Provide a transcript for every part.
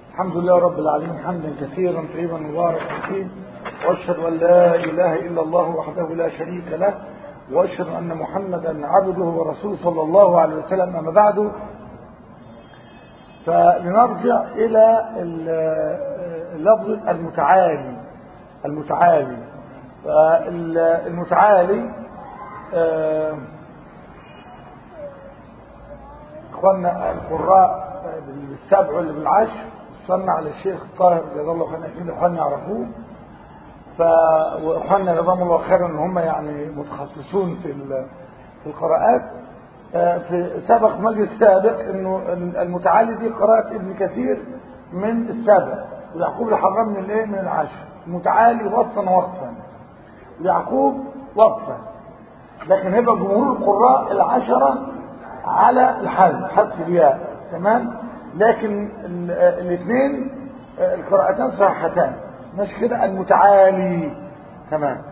الحمد لله رب العالمين حمدا كثيرا طيبا مباركا فيه واشهد ان لا اله الا الله وحده لا شريك له واشهد ان محمدا عبده ورسوله صلى الله عليه وسلم اما بعد فلنرجع الى اللفظ المتعالي المتعالي المتعالي اخواننا القراء بالسبع واللي بالعشر صلنا على الشيخ الطاهر جزاه الله خيرا اكيد اخواننا يعرفوه ف واخواننا جزاهم الله خيرا ان هم يعني متخصصون في في القراءات في سبق مجلس سابق انه المتعالي دي قراءة ابن كثير من السبع ويعقوب الحرام من الايه من العشر المتعالي وصفا وقفا ويعقوب وقفا لكن هيبقى جمهور القراء العشرة على الحذف حذف الياء تمام لكن الاثنين القراءتان صحتان مش كده المتعالي تمام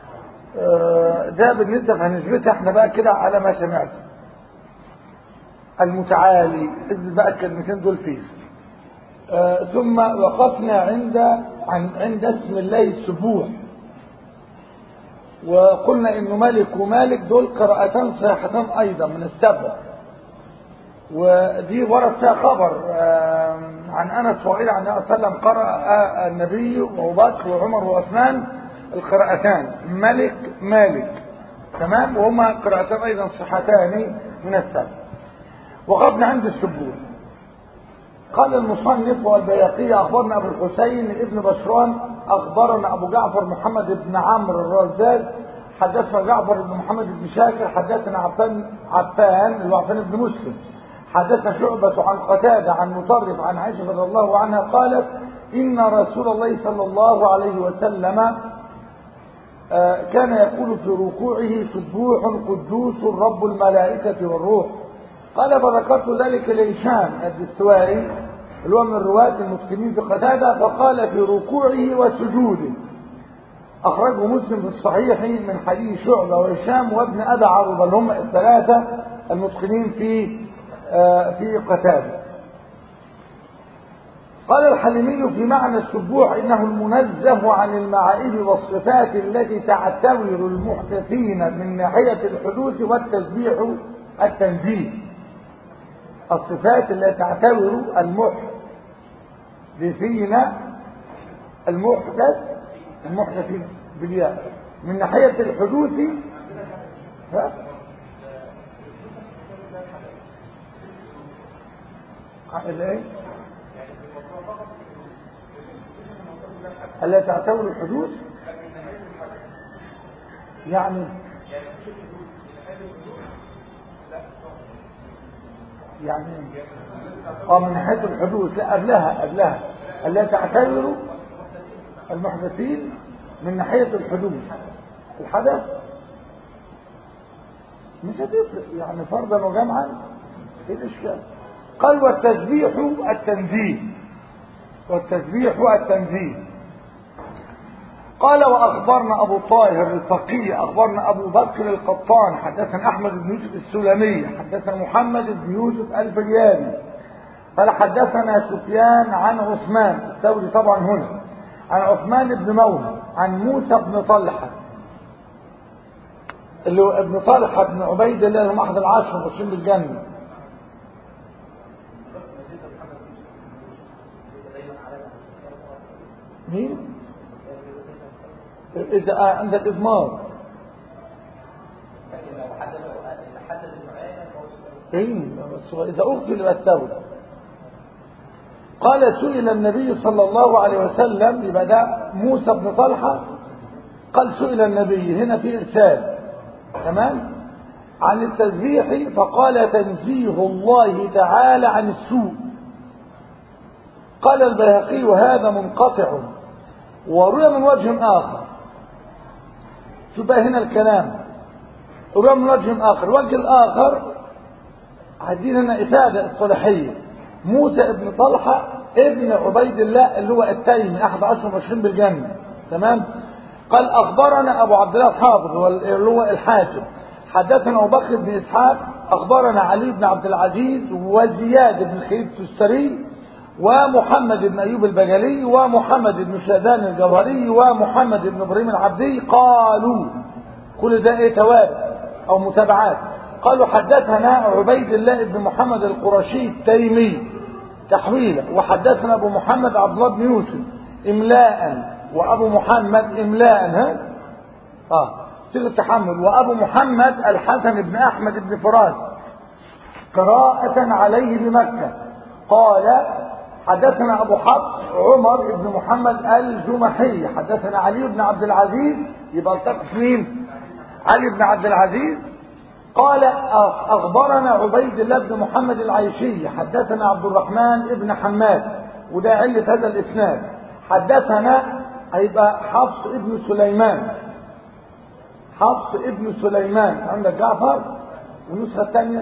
ده بالنسبة هنثبتها احنا بقى كده على ما سمعت المتعالي اثبت بقى الكلمتين دول فيه آه ثم وقفنا عند عن عند اسم الله السبوح وقلنا انه ملك ومالك دول قراءتان صحيحتان ايضا من السبع ودي ورد فيها خبر آه عن انس وغيره عن النبي صلى الله عليه وسلم قرأ النبي وابو بكر وعمر وعثمان القراءتان ملك مالك تمام وهما قراءتان ايضا صحتان من السبع وقفنا عند السبوح قال المصنف والبياقي اخبرنا ابو الحسين ابن بشران اخبرنا ابو جعفر محمد بن عمرو الرزاز حدثنا جعفر بن محمد بن شاكر حدثنا عفان عفان اللي هو عفان بن مسلم حدثنا شعبة عن قتادة عن مطرف عن عائشة رضي الله عنها قالت إن رسول الله صلى الله عليه وسلم كان يقول في ركوعه سبوح قدوس رب الملائكة والروح قال فذكرت ذلك لهشام الدستوائي اللي هو من الرواة المتقنين في قتادة فقال في ركوعه وسجوده أخرجه مسلم في الصحيح من حديث شعبة وهشام وابن أبي عروبة اللي هم الثلاثة المتقنين في آه في قتادة قال الحليمي في معنى السبوح إنه المنزه عن المعائب والصفات التي تعتبر المحدثين من ناحية الحدوث والتسبيح التنزيه الصفات التي تعتبر المحدثين المحدث المحدثين بالياء من ناحية الحدوث ها الايه التي تعتبر الحدوث يعني يعني اه من ناحيه الحدوث لا قبلها قبلها التي تعتبر المحدثين من ناحيه الحدوث الحدث مش هتفرق يعني فرضا وجمعا ايه الاشكال قال والتسبيح التنزيه والتسبيح التنزيه قال واخبرنا ابو طاهر الفقيه اخبرنا ابو بكر القطان حدثنا احمد بن يوسف السلمي حدثنا محمد بن يوسف الفريابي قال حدثنا سفيان عن عثمان الثوري طبعا هنا عن عثمان بن مولى عن موسى بن طلحه اللي هو ابن طلحه بن عبيد الله هم احد العشر المبشرين بالجنه مين؟ إذا عند الإضمار إيه بس إذا أغفل الثورة قال سئل النبي صلى الله عليه وسلم يبقى ده موسى بن طلحة قال سئل النبي هنا في إرسال تمام عن التسبيح فقال تنزيه الله تعالى عن السوء قال البيهقي هذا منقطع وروي من وجه آخر شوف بقى هنا الكلام روي من وجه آخر الوجه الآخر عايزين هنا إفادة الصلاحية موسى ابن طلحة ابن عبيد الله اللي هو التيمي أحد عشر مشهورين بالجنة تمام قال أخبرنا أبو عبد الله الحافظ اللي هو الحاكم حدثنا أبو بكر بن إسحاق أخبرنا علي بن عبد العزيز وزياد بن خليل التستري ومحمد بن أيوب البجلي ومحمد بن شادان الجوهري ومحمد بن إبراهيم العبدي قالوا كل ده ايه توابع أو متابعات قالوا حدثنا عبيد الله بن محمد القرشي التيمي تحويلا وحدثنا أبو محمد عبد الله بن يوسف إملاء وأبو محمد إملاء ها آه صيغة تحمل وأبو محمد الحسن بن أحمد بن فراس قراءة عليه بمكة قال حدثنا أبو حفص عمر بن محمد الجمحي حدثنا علي بن عبد العزيز يبقى التقص مين علي بن عبد العزيز قال أخبرنا عبيد الله بن محمد العيشي حدثنا عبد الرحمن بن حماد وده علة هذا الإسناد حدثنا هيبقى حفص ابن سليمان حفص ابن سليمان عندك جعفر والنسخة الثانية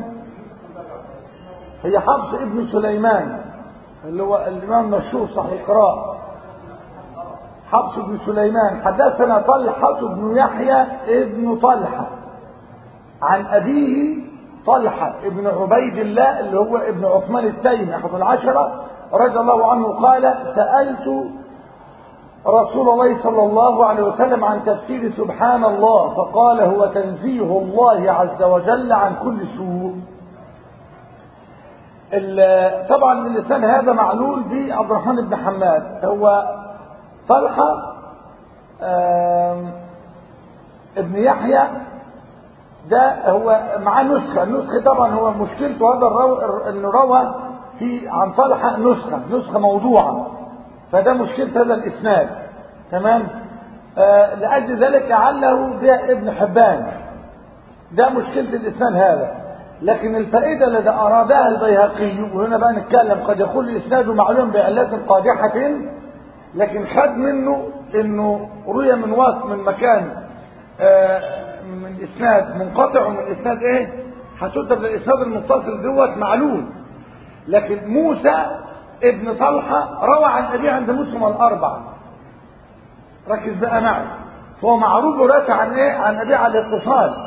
هي حفص ابن سليمان اللي هو الإمام مشهور صاحب القراءة حفص بن سليمان حدثنا طلحة بن يحيى ابن طلحة عن أبيه طلحة ابن عبيد الله اللي هو ابن عثمان التيمي أحد العشرة رضي الله عنه قال سألت رسول الله صلى الله عليه وسلم عن تفسير سبحان الله فقال هو تنزيه الله عز وجل عن كل سوء طبعا اللسان هذا معلول بعبد الرحمن بن حماد هو طلحة ابن يحيى ده هو معاه نسخة النسخة طبعا هو مشكلته هذا الرو... انه روى في عن طلحة نسخة نسخة موضوعة فده مشكلة هذا الإسناد تمام آه لأجل ذلك لعله ده ابن حبان ده مشكلة الإسناد هذا لكن الفائدة التي أرادها البيهقي وهنا بقى نتكلم قد يكون الإسناد معلوم بعلات قادحة لكن خد منه انه روي من وسط من مكان آه من اسناد منقطع ومن اسناد ايه هتكتب الاسناد المتصل دوت معلول لكن موسى ابن طلحة روى عن أبيه عند مسلم الأربعة ركز بقى معي فهو معروف وراثة عن إيه؟ عن أبيه على الاتصال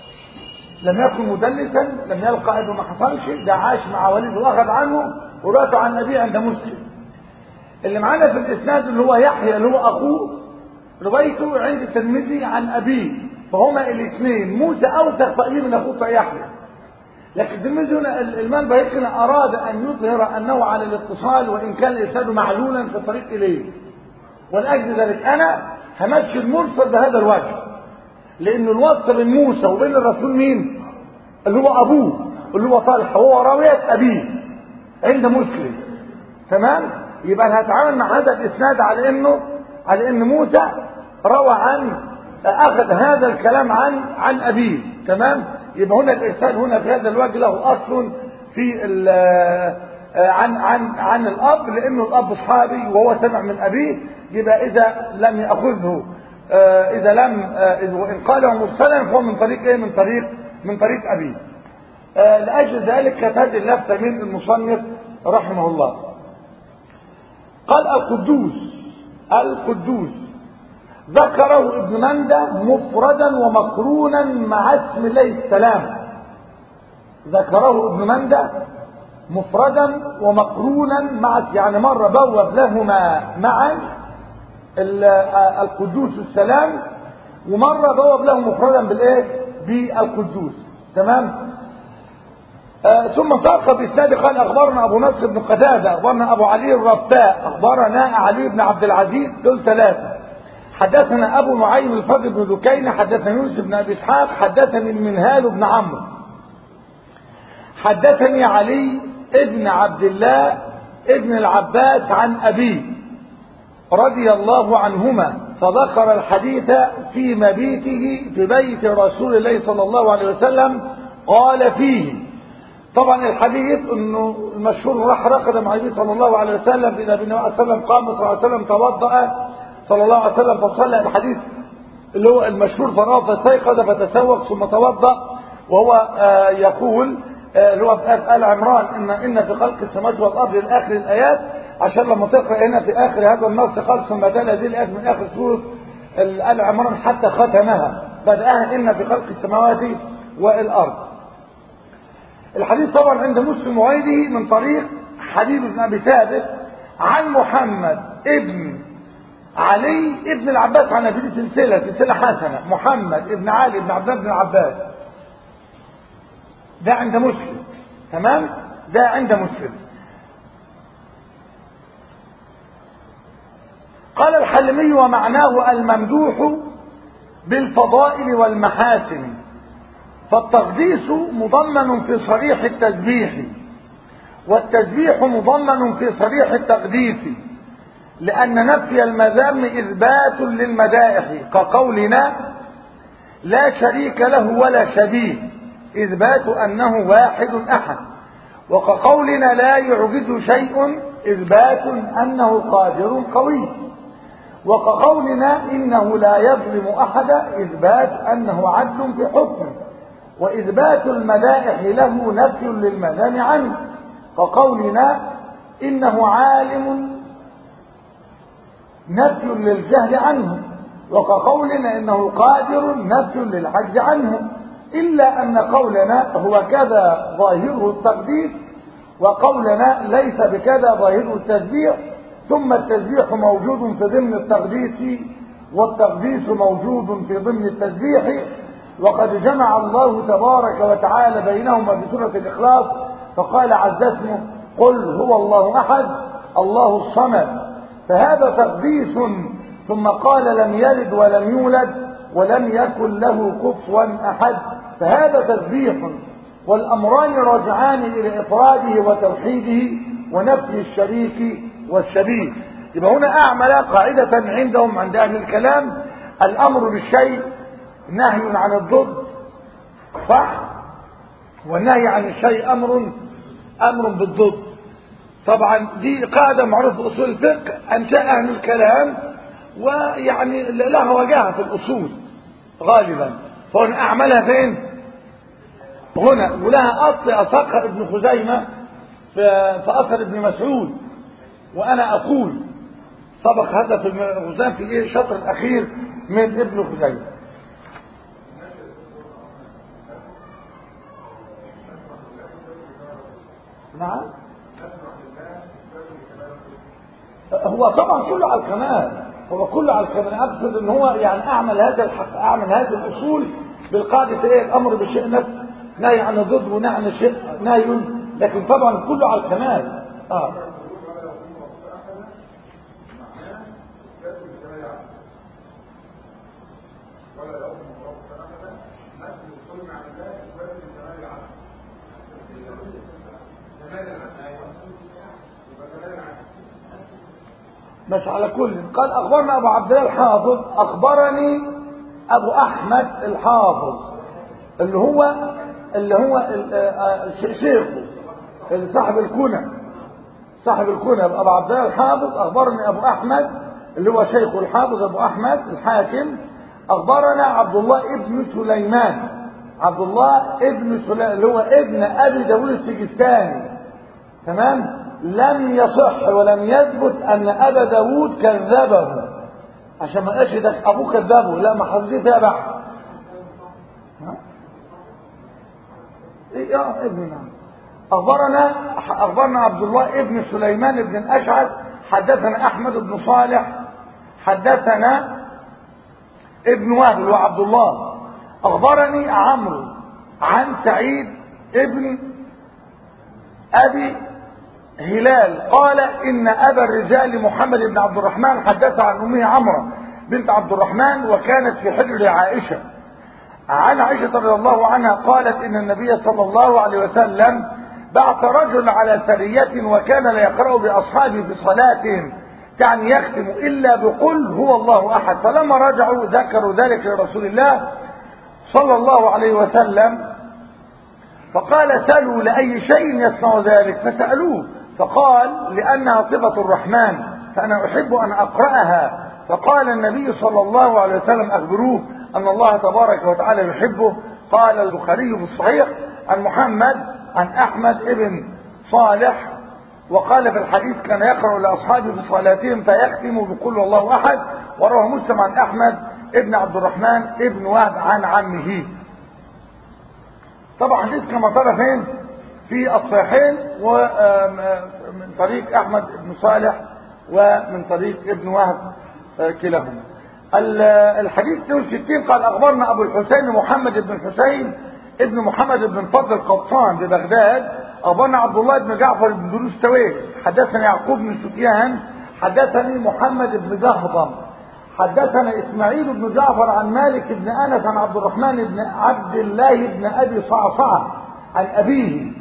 لم يكن مدلسا لم يلقى ابنه ما حصلش ده عاش مع والده وأخذ عنه وراثة عن أبيه عند مسلم اللي معانا في الإسناد اللي هو يحيى اللي هو أخوه روايته عند الترمذي عن أبيه فهما الاثنين موسى أوثق تقريبا من أخوه يحيى لكن الترمذي هنا الإمام بيقن أراد أن يظهر أنه على الاتصال وإن كان الإسناد معلولا في الطريق إليه ولأجل ذلك أنا همشي المرسل بهذا الوجه لأن الوصل بين موسى وبين الرسول مين؟ اللي هو أبوه اللي هو صالح هو راوية أبيه عند مسلم تمام؟ يبقى أنا هتعامل مع هذا الإسناد على إنه على إن موسى روى عن أخذ هذا الكلام عن عن أبيه تمام؟ يبقى هنا الإرسال هنا في هذا الوجه له أصل في عن عن عن الأب لأنه الأب صحابي وهو سمع من أبيه يبقى إذا لم يأخذه إذا لم وإن قاله مرسلا فهو من طريق إيه من طريق من طريق أبيه لأجل ذلك كانت هذه اللفتة من المصنف رحمه الله قال القدوس القدوس ذكره ابن مندى مفردا ومقرونا مع اسم الله السلام ذكره ابن مندى مفردا ومقرونا مع يعني مرة بوب لهما معا القدوس السلام ومرة بوب له مفردا بالايه بالقدوس تمام آه ثم ساق بإسناد قال أخبرنا أبو نصر بن قتادة أخبرنا أبو علي الرباء أخبرنا علي بن عبد العزيز دول ثلاثة حدثنا أبو نعيم الفضل بن ذكين حدثنا يوسف بن أبي إسحاق حدثني المنهال بن عمرو حدثني علي ابن عبد الله ابن العباس عن أبيه رضي الله عنهما فذكر الحديث في مبيته في بيت رسول الله صلى الله عليه وسلم قال فيه طبعا الحديث انه المشهور راح رقد مع النبي صلى الله عليه وسلم الى النبي صلى الله عليه وسلم قام صلى الله عليه وسلم توضأ صلى الله عليه وسلم فصلى الحديث اللي هو المشهور فراه فاستيقظ فتسوق ثم توضأ وهو آه يقول آه اللي هو في آل عمران إن إن في خلق السماوات والأرض لآخر الآيات عشان لما تقرأ هنا في آخر هذا النص قال ثم تلا هذه الآيات من آخر سورة آل عمران حتى ختمها بدأها إن في خلق السماوات والأرض الحديث طبعا عند مسلم وغيره من طريق حبيب بن أبي ثابت عن محمد ابن علي ابن العباس عن ابي سلسله سلسله حسنه محمد ابن علي ابن عبد الله بن العباس ده عند مسلم تمام ده عند مسلم قال الحلمي ومعناه الممدوح بالفضائل والمحاسن فالتقديس مضمن في صريح التسبيح والتسبيح مضمن في صريح التقديس لأن نفي المذام إثبات للمدائح كقولنا لا شريك له ولا شبيه إثبات أنه واحد أحد وكقولنا لا يعجز شيء إثبات أنه قادر قوي وكقولنا إنه لا يظلم أحدا إثبات أنه عدل في حكمه وإثبات المدائح له نفي للمذام عنه كقولنا إنه عالم نفي للجهل عنه وكقولنا إنه قادر نفي للعجز عنه إلا أن قولنا هو كذا ظاهره التقدير وقولنا ليس بكذا ظاهره التسبيح ثم التسبيح موجود في ضمن التقديس والتقديس موجود في ضمن التسبيح وقد جمع الله تبارك وتعالى بينهما في سورة الإخلاص فقال عز اسمه قل هو الله أحد الله الصمد فهذا تقديس ثم قال لم يلد ولم يولد ولم يكن له كفوا أحد فهذا تسبيح والأمران راجعان إلى إفراده وتوحيده ونفي الشريك والشبيه يبقى هنا أعمل قاعدة عندهم عند أهل الكلام الأمر بالشيء نهي عن الضد صح والنهي عن الشيء أمر أمر بالضد طبعا دي قاعدة معروفة في أصول الفقه أنشأ أهل الكلام ويعني لها وجاهة في الأصول غالبا فهنا أعملها فين هنا ولها أصل أصدق ابن خزيمة في, في أثر ابن مسعود وأنا أقول سبق هذا في الخزيمة في إيه الشطر الأخير من ابن خزيمة نعم هو طبعا كله على الكمال هو كله على الكمال اقصد ان هو يعني اعمل هذا الحق اعمل هذه الاصول بالقاعده ايه الامر بالشيء نفسه نهي عن الضد ونهي عن الشيء نهي لكن طبعا كله على الكمال اه مش على كل قال اخبرنا ابو عبد الله الحافظ اخبرني ابو احمد الحافظ اللي هو اللي هو شيخه صاحب الكنى صاحب الكنى ابو عبد الله الحافظ اخبرني ابو احمد اللي هو شيخ الحافظ ابو احمد الحاكم اخبرنا عبد الله ابن سليمان عبد الله ابن سليمان اللي هو ابن ابي داوود السجستاني تمام لم يصح ولم يثبت ان ابا داود كذبه عشان ما قالش ده ابوه كذبه لا ما حضرتش تابع ايه اه ابن نعم اخبرنا اخبرنا عبد الله ابن سليمان بن الاشعث حدثنا احمد بن صالح حدثنا ابن وهب وعبد الله اخبرني عمرو عن سعيد ابن ابي هلال قال إن أبا الرجال محمد بن عبد الرحمن حدث عن أمه عمرة بنت عبد الرحمن وكانت في حجر عائشة عن عائشة رضي الله عنها قالت إن النبي صلى الله عليه وسلم بعث رجل على سرية وكان لا يقرأ بأصحابه في صلاتهم يعني يختم إلا بقل هو الله أحد فلما رجعوا ذكروا ذلك لرسول الله صلى الله عليه وسلم فقال سألوا لأي شيء يصنع ذلك فسألوه فقال لأنها صفة الرحمن فأنا أحب أن أقرأها فقال النبي صلى الله عليه وسلم أخبروه أن الله تبارك وتعالى يحبه قال البخاري في الصحيح عن محمد عن أحمد ابن صالح وقال في الحديث كان يقرأ لأصحابه في صلاتهم فيختم بقول الله أحد وروى مسلم عن أحمد ابن عبد الرحمن ابن وهب عن عمه طبعا حديث كما ترى فين في الصحيحين ومن طريق احمد بن صالح ومن طريق ابن وهب كلاهما الحديث 62 قال أخبرنا أبو الحسين محمد بن الحسين ابن محمد بن فضل القطان ببغداد أخبرنا عبد الله بن جعفر بن دروس تويل حدثني يعقوب بن سفيان حدثني محمد بن جهضم حدثنا إسماعيل بن جعفر عن مالك بن أنس عن عبد الرحمن بن عبد الله بن أبي صعصعة عن أبيه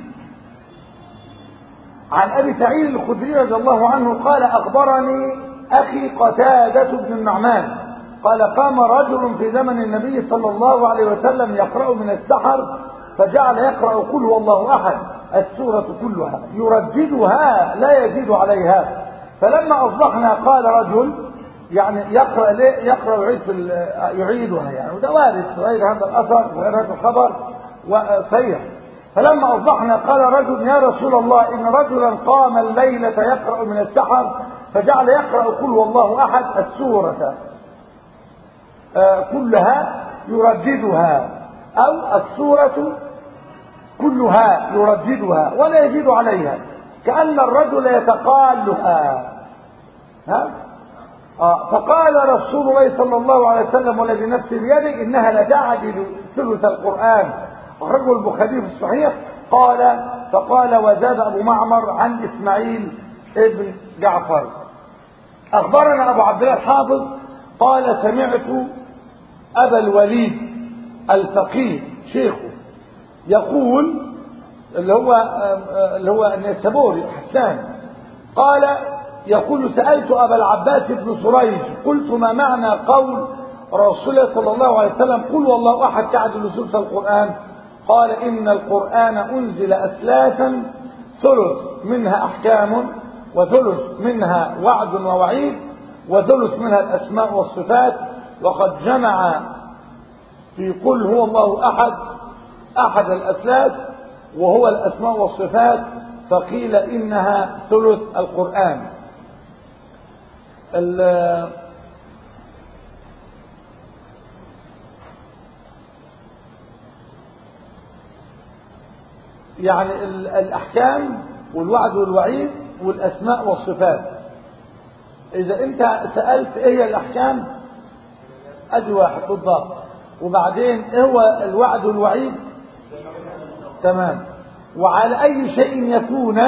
عن أبي سعيد الخدري رضي الله عنه قال أخبرني أخي قتادة بن النعمان قال قام رجل في زمن النبي صلى الله عليه وسلم يقرأ من السحر فجعل يقرأ قل هو الله أحد السورة كلها يرددها لا يزيد عليها فلما أصبحنا قال رجل يعني يقرأ ليه يقرأ يعيد في يعيدها يعني وده وارد غير هذا الأثر وغير هذا الخبر وصحيح فلما أصبحنا قال رجل يا رسول الله إن رجلا قام الليلة يقرأ من السحر فجعل يقرأ قل والله أحد السورة آه كلها يرددها أو السورة كلها يرددها ولا يزيد عليها كأن الرجل يتقالها ها آه فقال رسول الله صلى الله عليه وسلم والذي نفسي بيده إنها لتعدل ثلث القرآن أخرجه البخاري في الصحيح قال فقال وزاد أبو معمر عن إسماعيل ابن جعفر أخبرنا أبو عبد الله الحافظ قال سمعت أبا الوليد الفقيه شيخه يقول اللي هو اللي هو النيسابوري حسان قال يقول سألت أبا العباس بن سريج قلت ما معنى قول رسول الله صلى الله عليه وسلم قل والله أحد تعدل ثلث القرآن قال إن القرآن أنزل أثلاثا ثلث منها أحكام وثلث منها وعد ووعيد وثلث منها الأسماء والصفات وقد جمع في قل هو الله أحد أحد الأثلاث وهو الأسماء والصفات فقيل إنها ثلث القرآن يعني الأحكام والوعد والوعيد والأسماء والصفات إذا أنت سألت إيه الأحكام أدي واحد بالضبط وبعدين إيه هو الوعد والوعيد تمام وعلى أي شيء يكون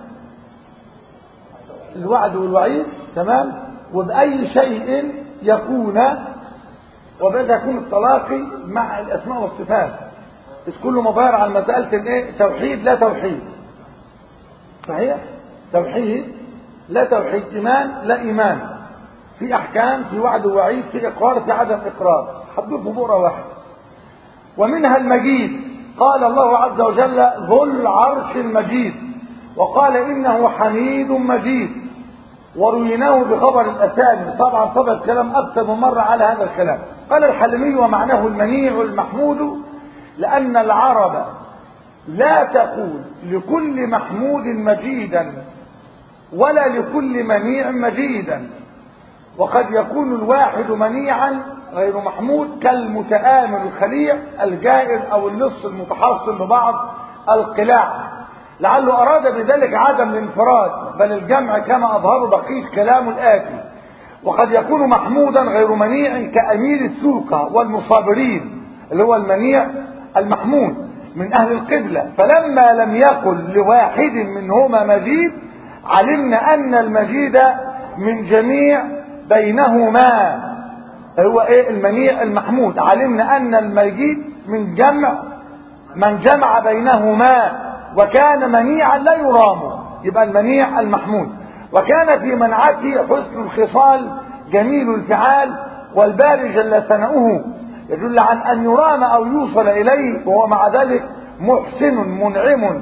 الوعد والوعيد تمام وبأي شيء يكون وبدأ يكون التلاقي مع الأسماء والصفات إذ كله مباير على مسألة الإيه؟ توحيد لا توحيد صحيح توحيد لا توحيد إيمان لا إيمان في أحكام في وعد ووعيد في إقرار في عدم إقرار حدوه في بؤرة واحدة ومنها المجيد قال الله عز وجل ذو العرش المجيد وقال إنه حميد مجيد ورويناه بخبر الأسامي طبعا طبع الكلام أكثر من مرة على هذا الكلام قال الحلمي ومعناه المنيع المحمود لأن العرب لا تقول لكل محمود مجيدا ولا لكل منيع مجيدا وقد يكون الواحد منيعا غير محمود كالمتآمر الخليع الجائر أو اللص المتحصن ببعض القلاع لعله أراد بذلك عدم الانفراد بل الجمع كما أظهر بقية كلام الآتي وقد يكون محمودا غير منيع كأمير السوقة والمصابرين اللي هو المنيع المحمود من أهل القبلة فلما لم يقل لواحد منهما مجيد علمنا أن المجيد من جميع بينهما هو ايه المنيع المحمود علمنا أن المجيد من جمع من جمع بينهما وكان منيعا لا يرام يبقى المنيع المحمود وكان في منعته حسن الخصال جميل الفعال والباري جل ثناؤه يدل عن أن يرام أو يوصل إليه وهو مع ذلك محسن منعم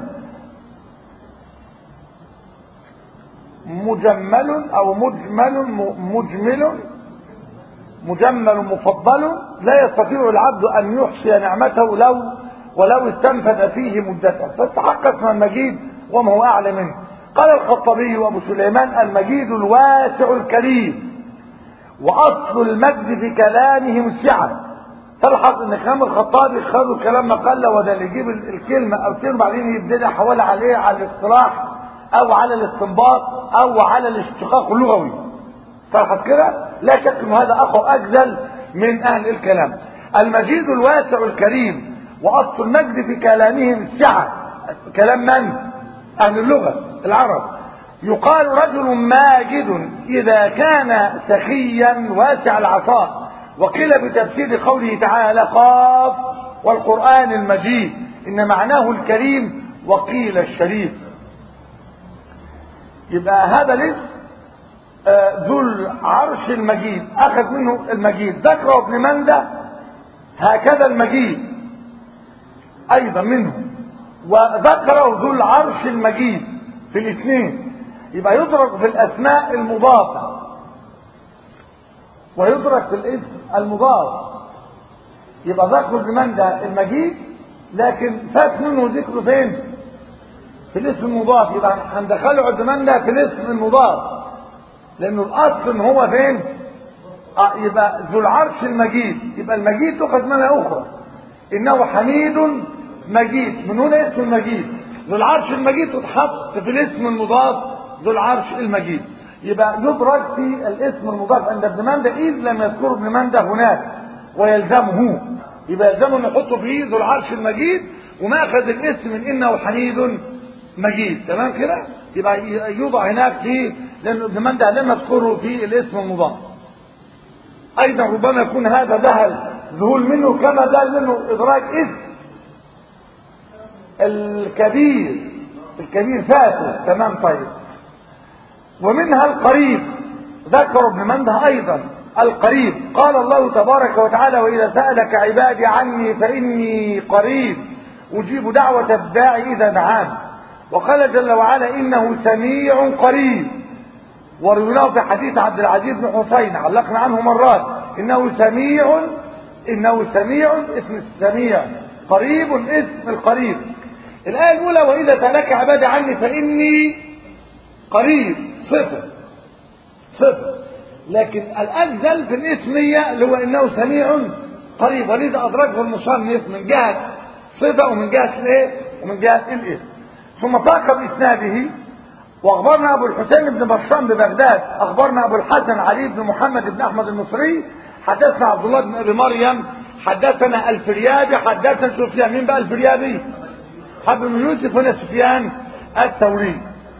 مجمل أو مجمل مجمل مجمل مفضل لا يستطيع العبد أن يحصي نعمته لو ولو استنفذ فيه مدته فتحقق اسم المجيد وما هو أعلى منه قال الخطبي وابو سليمان المجيد الواسع الكريم وأصل المجد في كلامهم السعة تلحظ ان كلام الخطابي خدوا كلام مقلة وده اللي يجيب الكلمة او كلمة بعدين يبتدي حوالي عليه على الاصطلاح او على الاستنباط او على الاشتقاق اللغوي صرحت كده لا شك ان هذا اخو اجزل من اهل الكلام المجيد الواسع الكريم واصل المجد في كلامهم السعه كلام من اهل اللغه العرب يقال رجل ماجد اذا كان سخيا واسع العطاء وقيل بتفسير قوله تعالى قاف والقران المجيد ان معناه الكريم وقيل الشريف يبقى هذا الاسم ذو العرش المجيد اخذ منه المجيد ذكره ابن منده هكذا المجيد ايضا منه وذكره ذو العرش المجيد في الاثنين يبقى يدرك في الاسماء المضافه ويدرك في الاسم المضاف يبقى ذكر ابن منده المجيد لكن فات منه ذكره فين في الاسم المضاف يبقى هندخله عند منده في الاسم المضاف لانه الاصل ان هو فين آه يبقى ذو العرش المجيد يبقى المجيد تؤخذ منها اخرى انه حميد مجيد من هنا اسم المجيد ذو العرش المجيد تتحط في الاسم المضاف ذو العرش المجيد يبقى يدرج في الاسم المضاف عند ابن مندة اذ لم يذكر ابن مندة هناك ويلزمه يبقى يلزمه ان يحطه فيه ذو العرش المجيد وماخذ الاسم من انه حميد مجيد تمام كده يبقى يوضع هناك في لان ابن مندة لم يذكره في الاسم المضاف ايضا ربما يكون هذا ذهل ذهول منه كما ذهل منه ادراك اسم الكبير الكبير فاته تمام طيب ومنها القريب ذكر ابن منده ايضا القريب قال الله تبارك وتعالى واذا سالك عبادي عني فاني قريب اجيب دعوه الداعي اذا دعان وقال جل وعلا انه سميع قريب ورويناه في حديث عبد العزيز بن حسين علقنا عنه مرات انه سميع انه سميع اسم السميع قريب اسم القريب الآية الأولى وإذا سألك عبادي عني فإني قريب صفة صفة لكن الأجزل في الاسمية اللي هو إنه سميع قريب ولذا أدركه المصنف من جهة صفة ومن جهة الإيه؟ ومن جهة الاسم ثم ساق بإسناده وأخبرنا أبو الحسين بن بشام ببغداد أخبرنا أبو الحسن علي بن محمد بن أحمد المصري حدثنا عبد الله بن أبي مريم حدثنا الفريابي حدثنا سفيان مين بقى الفريابي؟ حب بن يوسف هنا سفيان الثوري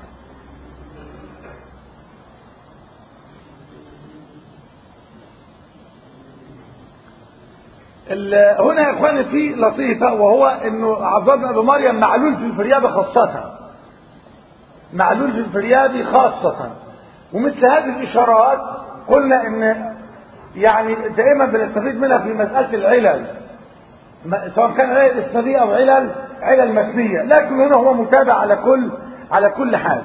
هنا يا اخواني في لطيفة وهو انه عبد الله بن ابي مريم معلول في الفريابي خاصة معلول في الفريابي خاصة ومثل هذه الاشارات قلنا ان يعني دائما بنستفيد منها في مسألة العلل سواء كان علل اسنادية او علل علل متنية لكن هنا هو متابع على كل على كل حال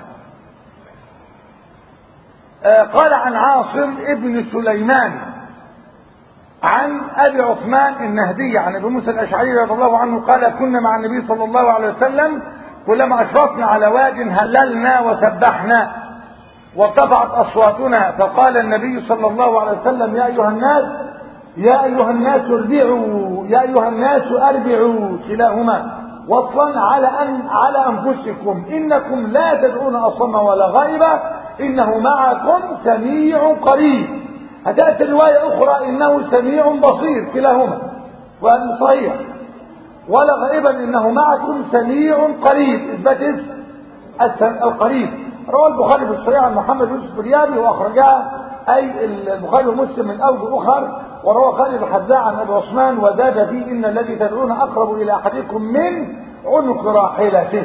آه قال عن عاصم ابن سليمان عن ابي عثمان النهدي عن ابي موسى الاشعري رضي الله عنه قال كنا مع النبي صلى الله عليه وسلم كلما اشرفنا على واد هللنا وسبحنا وارتفعت اصواتنا فقال النبي صلى الله عليه وسلم يا ايها الناس يا ايها الناس اربعوا يا ايها الناس اربعوا كلاهما وصلا على أن على أنفسكم إنكم لا تدعون أصم ولا غائبا إنه معكم سميع قريب هتأتي رواية أخرى إنه سميع بصير كلاهما وأن صحيح ولا غائبا إنه معكم سميع قريب إثبات اسم القريب روى البخاري في الصحيح عن محمد يوسف الريابي وأخرجها أي البخاري ومسلم من أوجه أخر وروى خالد الحذاء عن ابي عثمان وزاد فيه ان الذي تدعون اقرب الى احدكم من عنق راحلته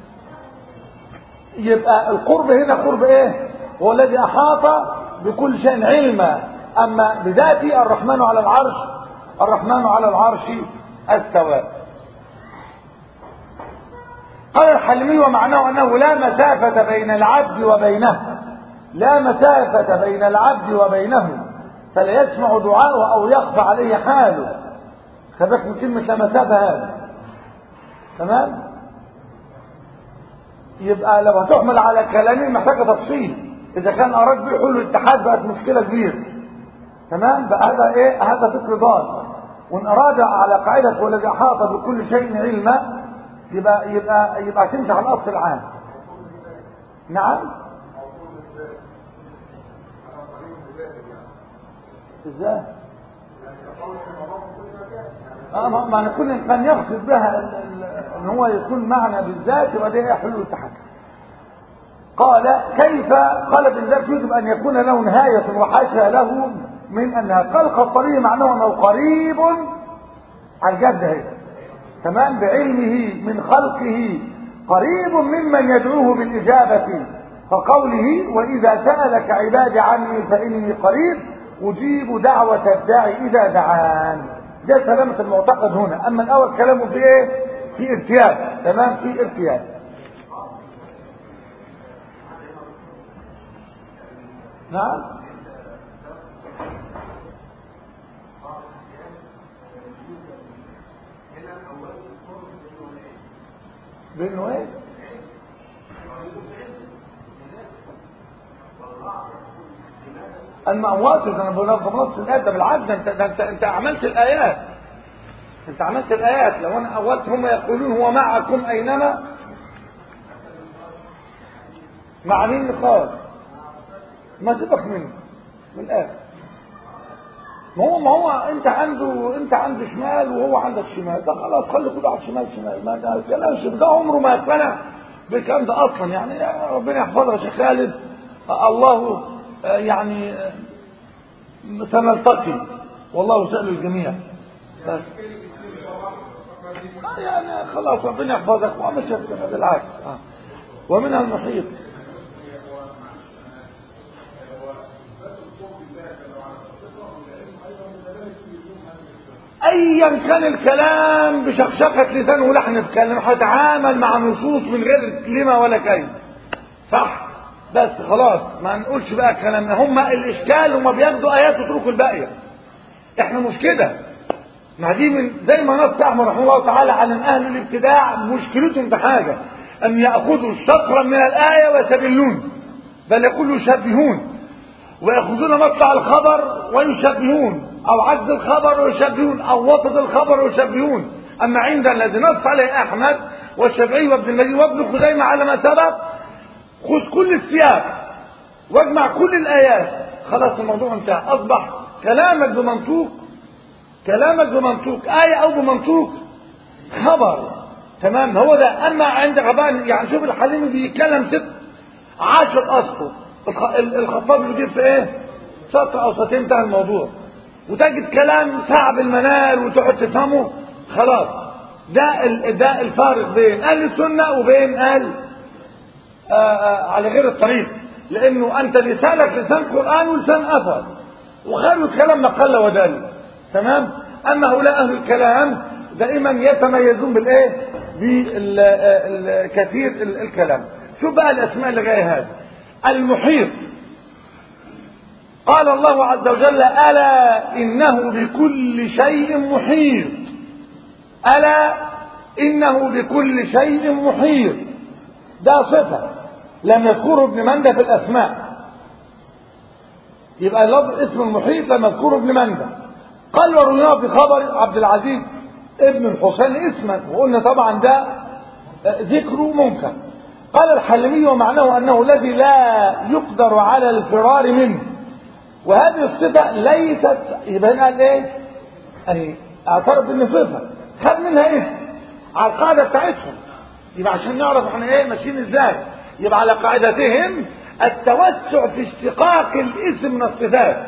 يبقى القرب هنا قرب ايه هو الذي احاط بكل شيء علما اما بذاته الرحمن على العرش الرحمن على العرش استوى قال الحلمي ومعناه انه لا مسافه بين العبد وبينه لا مسافه بين العبد وبينه فلا يسمع دعاءه او يخفى عليه حاله خبرك من كلمة لا مسافة هذا تمام يبقى لو هتحمل على كلامي محتاجة تفصيل اذا كان اراد به حلول الاتحاد بقت مشكلة كبيرة تمام بقى هذا ايه هذا فكر ضال وان اراد على قاعدة هو الذي احاط بكل شيء علما يبقى يبقى يبقى تمشي على الاصل العام نعم ازاي اه ما ما أنا كل كان يقصد بها ال- ال- ان هو يكون معنى بالذات يبقى ده يحل التحكم قال كيف قال بالذات يجب ان يكون له نهايه وحاشا له من انها قال الخطابي معناه انه قريب عن جد هي تمام بعلمه من خلقه قريب ممن يدعوه بالاجابه فقوله واذا سالك عبادي عني فاني قريب اجيب دعوه الداعي اذا دعان ده سلامه المعتقد هنا اما الاول كلامه في ايه في ارتياب تمام في ارتياب نعم بانه ايه المأوات ده انا بقول لك بنص الآيات ده بالعكس ده انت ده انت انت عملت الآيات انت عملت الآيات لو انا أولت هم يقولون هو معكم أينما مع مين قال ما سيبك منه من الآخر ما هو ما هو انت عنده انت عنده شمال وهو عندك شمال ده خلاص خلي كل واحد شمال شمال ما ده كلامش ده عمره ما يقتنع بالكلام ده اصلا يعني يا ربنا يحفظها يا شيخ خالد آه، الله آه، يعني آه، سنلتقي والله سأل الجميع بس آه يعني خلاص ربنا يحفظك وما شفتنا بالعكس آه. ومنها المحيط ايا كان الكلام بشخشقة لسان ولحن الكلام هتعامل مع نصوص من غير كلمة ولا كلمة صح بس خلاص ما نقولش بقى كلامنا هم الاشكال هم بياخدوا ايات ويتركوا الباقية احنا مش كده ما دي من زي ما نص احمد رحمه الله تعالى على ان اهل الابتداع مشكلتهم في حاجة ان ياخذوا شطرا من الايه ويستدلون بل يقولوا يشبهون ويأخذون مطلع الخبر ويشبهون أو عجز الخبر ويشبهون أو وسط الخبر ويشبهون أما عند الذي نص عليه أحمد والشافعي وابن المدين وابن خزيمة على ما سبق خذ كل السياق واجمع كل الآيات خلاص الموضوع انتهى أصبح كلامك بمنطوق كلامك بمنطوق آية أو بمنطوق خبر تمام هو ده أما عند غبان يعني شوف الحليمي بيتكلم ست عشر أسطر الخ- ال- الخطاب بيجيب في ايه سطر او سطرين انتهى الموضوع وتجد كلام صعب المنال وتقعد تفهمه خلاص ده ال- ده الفارق بين اهل السنه وبين اهل آه، آه، على غير الطريق لانه انت لسانك لسان قران ولسان اثر وخير الكلام ما قل ودل تمام اما هؤلاء اهل الكلام دائما يتميزون بالايه بالكثير الكلام شوف بقى الاسماء اللي جايه هذه المحيط قال الله عز وجل الا انه بكل شيء محيط الا انه بكل شيء محيط ده صفه لم يذكره ابن مندى في الاسماء يبقى لفظ اسم المحيط لم يذكره ابن مندى قال ورويناه في خبر عبد العزيز ابن الحسين اسما وقلنا طبعا ده ذكره منكر قال الحلمي ومعناه انه الذي لا يقدر على الفرار منه وهذه الصفه ليست يبقى هنا قال ايه؟ يعني اعترف ان صفه خد منها اسم على القاعده بتاعتهم يبقى عشان نعرف احنا ايه ماشيين ازاي يبقى على قاعدتهم التوسع في اشتقاق الاسم من الصفات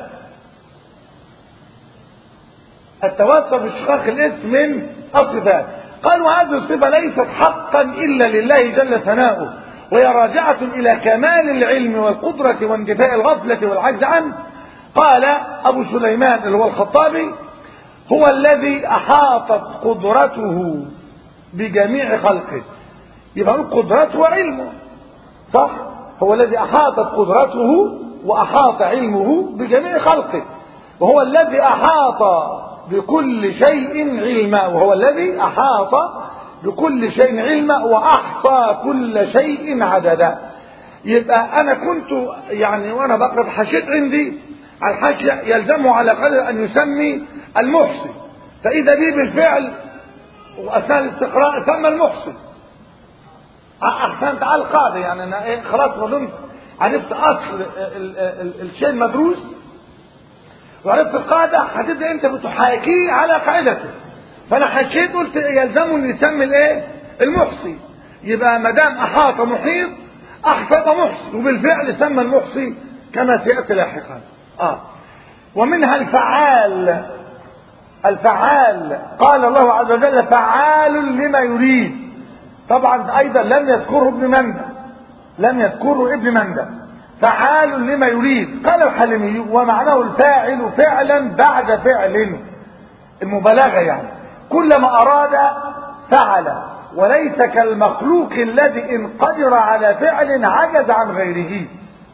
التوسع في اشتقاق الاسم من الصفات قالوا هذه الصفة ليست حقا إلا لله جل ثناؤه وهي راجعة إلى كمال العلم والقدرة واندفاء الغفلة والعجز عنه قال أبو سليمان اللي هو الخطابي هو الذي أحاطت قدرته بجميع خلقه يبقى نقول قدرته وعلمه صح هو الذي أحاطت قدرته وأحاط علمه بجميع خلقه وهو الذي أحاط بكل شيء علما وهو الذي أحاط بكل شيء علما وأحصى كل شيء عددا يبقى أنا كنت يعني وأنا بقرأ حشيت عندي على الحاشية يلزمه على قدر أن يسمي المحصي فإذا به بالفعل وأثناء الاستقراء سمى المحصي احسن تعال قاعده يعني انا ايه خلاص ظننت عرفت اصل ال- ال- الشيء المدروس وعرفت القاعده هتبدا انت بتحاكيه على قاعدته فانا حكيت قلت يلزمه ان يسمي الايه المحصي يبقى ما دام احاط محيط احفظ محصي وبالفعل سمى المحصي كما سياتي لاحقا اه ومنها الفعال الفعال قال الله عز وجل فعال لما يريد طبعا ايضا لم يذكره ابن مندى لم يذكره ابن مندى فعال لما يريد قال الحلمي ومعناه الفاعل فعلا بعد فعل المبالغه يعني كلما اراد فعل وليس كالمخلوق الذي ان قدر على فعل عجز عن غيره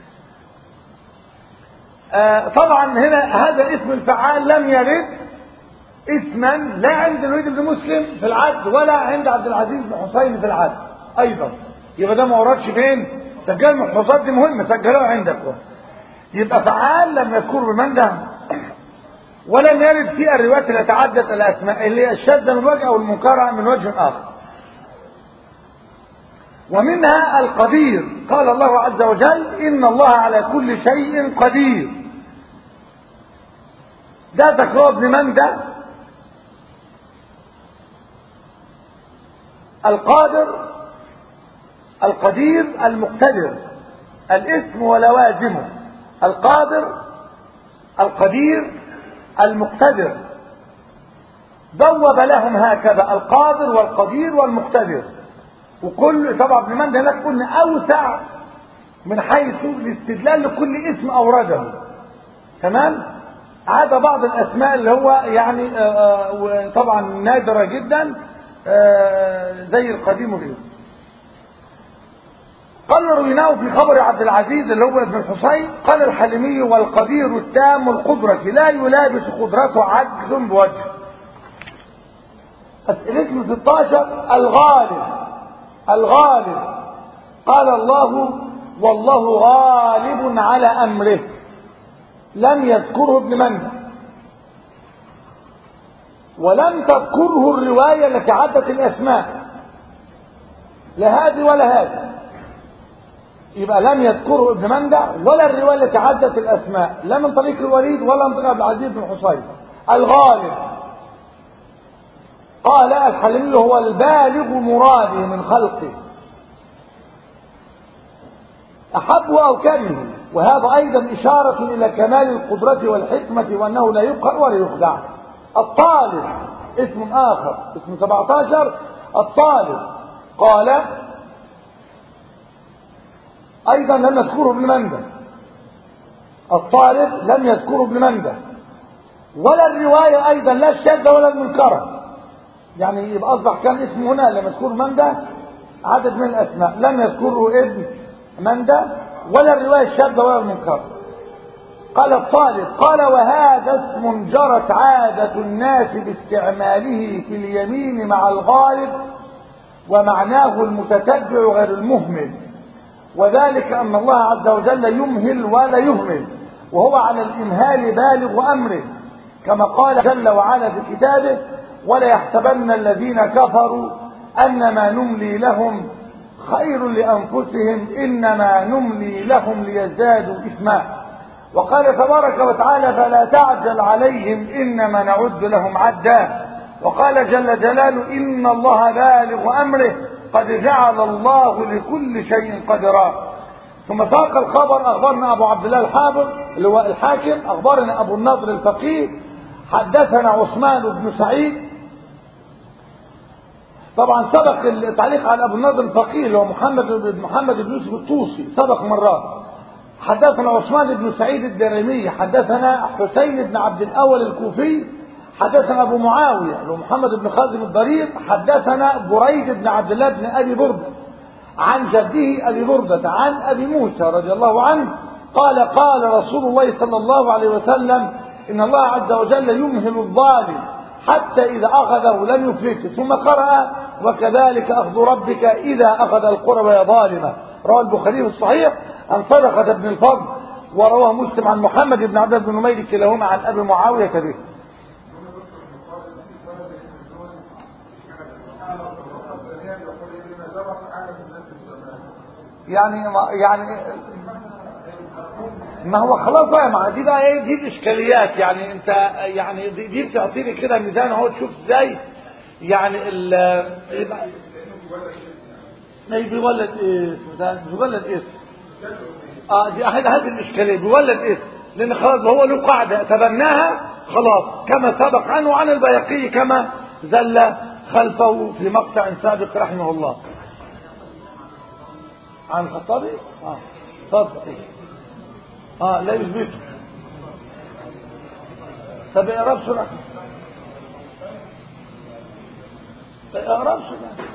آه طبعا هنا هذا اسم الفعال لم يرد اسما لا عند الوليد بن مسلم في العد ولا عند عبد العزيز بن حسين في العد ايضا يبقى ده ما وردش فين سجل المحفوظات دي مهمه سجلوها عندكم يبقى فعال لم يذكر بمن ده ولم يرد في الروايات التي تعدت الاسماء اللي هي الشاذه من وجه او المنكره من وجه اخر ومنها القدير قال الله عز وجل ان الله على كل شيء قدير ده تكرار ابن من ده القادر القدير المقتدر الاسم ولوازمه القادر القدير المقتدر بوب لهم هكذا القادر والقدير والمقتدر وكل طبعا ابن مندى هناك قلنا اوسع من حيث الاستدلال لكل اسم اورده تمام عدا بعض الاسماء اللي هو يعني آآ آآ طبعا نادره جدا زي القديم وغيره قال رويناه في خبر عبد العزيز اللي هو ابن الحصين قال الحلمي والقدير التام القدرة لا يلابس قدرته عجز بوجه الاسم 16 الغالب الغالب قال الله والله غالب على امره لم يذكره ابن منده ولم تذكره الرواية التي عدت الأسماء لا هذه ولا هذه يبقى لم يذكره ابن مندع ولا الرواية التي عدت الأسماء لا من طريق الوليد ولا من طريق عبد العزيز بن حصين الغالب قال الحلمي هو البالغ مراده من خلقه أحبه أو كرهه وهذا أيضا إشارة إلى كمال القدرة والحكمة وأنه لا يقهر ولا يخدع الطالب اسم آخر اسم 17 الطالب قال أيضا لم يذكره ابن مندى الطالب لم يذكره ابن مندى ولا الرواية أيضا لا الشاذة ولا المنكرة يعني يبقى أصبح كان اسم هنا لم يذكره مندى عدد من الأسماء لم يذكره ابن مندى ولا الرواية الشاذة ولا المنكرة قال الطالب قال وهذا اسم جرت عادة الناس باستعماله في اليمين مع الغالب ومعناه المتتبع غير المهمل وذلك أن الله عز وجل يمهل ولا يهمل وهو على الإمهال بالغ أمره كما قال جل وعلا في كتابه ولا يحسبن الذين كفروا أنما نملي لهم خير لأنفسهم إنما نملي لهم ليزدادوا إثما وقال تبارك وتعالى فلا تعجل عليهم إنما نعد لهم عدا وقال جل جلاله إن الله بالغ أمره قد جعل الله لكل شيء قدرا ثم ساق الخبر أخبرنا أبو عبد الله الحافظ اللي هو الحاكم أخبرنا أبو النضر الفقيه حدثنا عثمان بن سعيد طبعا سبق التعليق على ابو النضر الفقيه اللي هو محمد بن محمد بن يوسف الطوسي سبق مرات حدثنا عثمان بن سعيد الدرمي حدثنا حسين بن عبد الاول الكوفي حدثنا ابو معاويه اللي هو محمد بن خازم الضرير حدثنا بريد بن عبد الله بن ابي برده عن جده ابي برده عن ابي موسى رضي الله عنه قال قال رسول الله صلى الله عليه وسلم ان الله عز وجل يمهل الظالم حتى إذا أخذه لم يفلته ثم قرأ وكذلك أخذ ربك إذا أخذ القرى وهي ظالمة رواه البخاري في الصحيح عن صدقة بن الفضل ورواه مسلم عن محمد بن عبد بن نمير كلاهما عن أبي معاوية به يعني ما يعني ما هو خلاص بقى ما دي بقى ايه دي الاشكاليات يعني انت يعني دي, دي بتعطيني كده ميزان اهو تشوف ازاي يعني ال يبقى ما بيولد ايه بيولد اسم اه دي هذه هذه الاشكاليه بيولد اسم لان خلاص هو له قاعده تبناها خلاص كما سبق عنه عن البيقي كما زل خلفه في مقطع سابق رحمه الله عن الخطابي اه اتفضل اه لا يثبته طب اقرا بسرعه اقرا بسرعه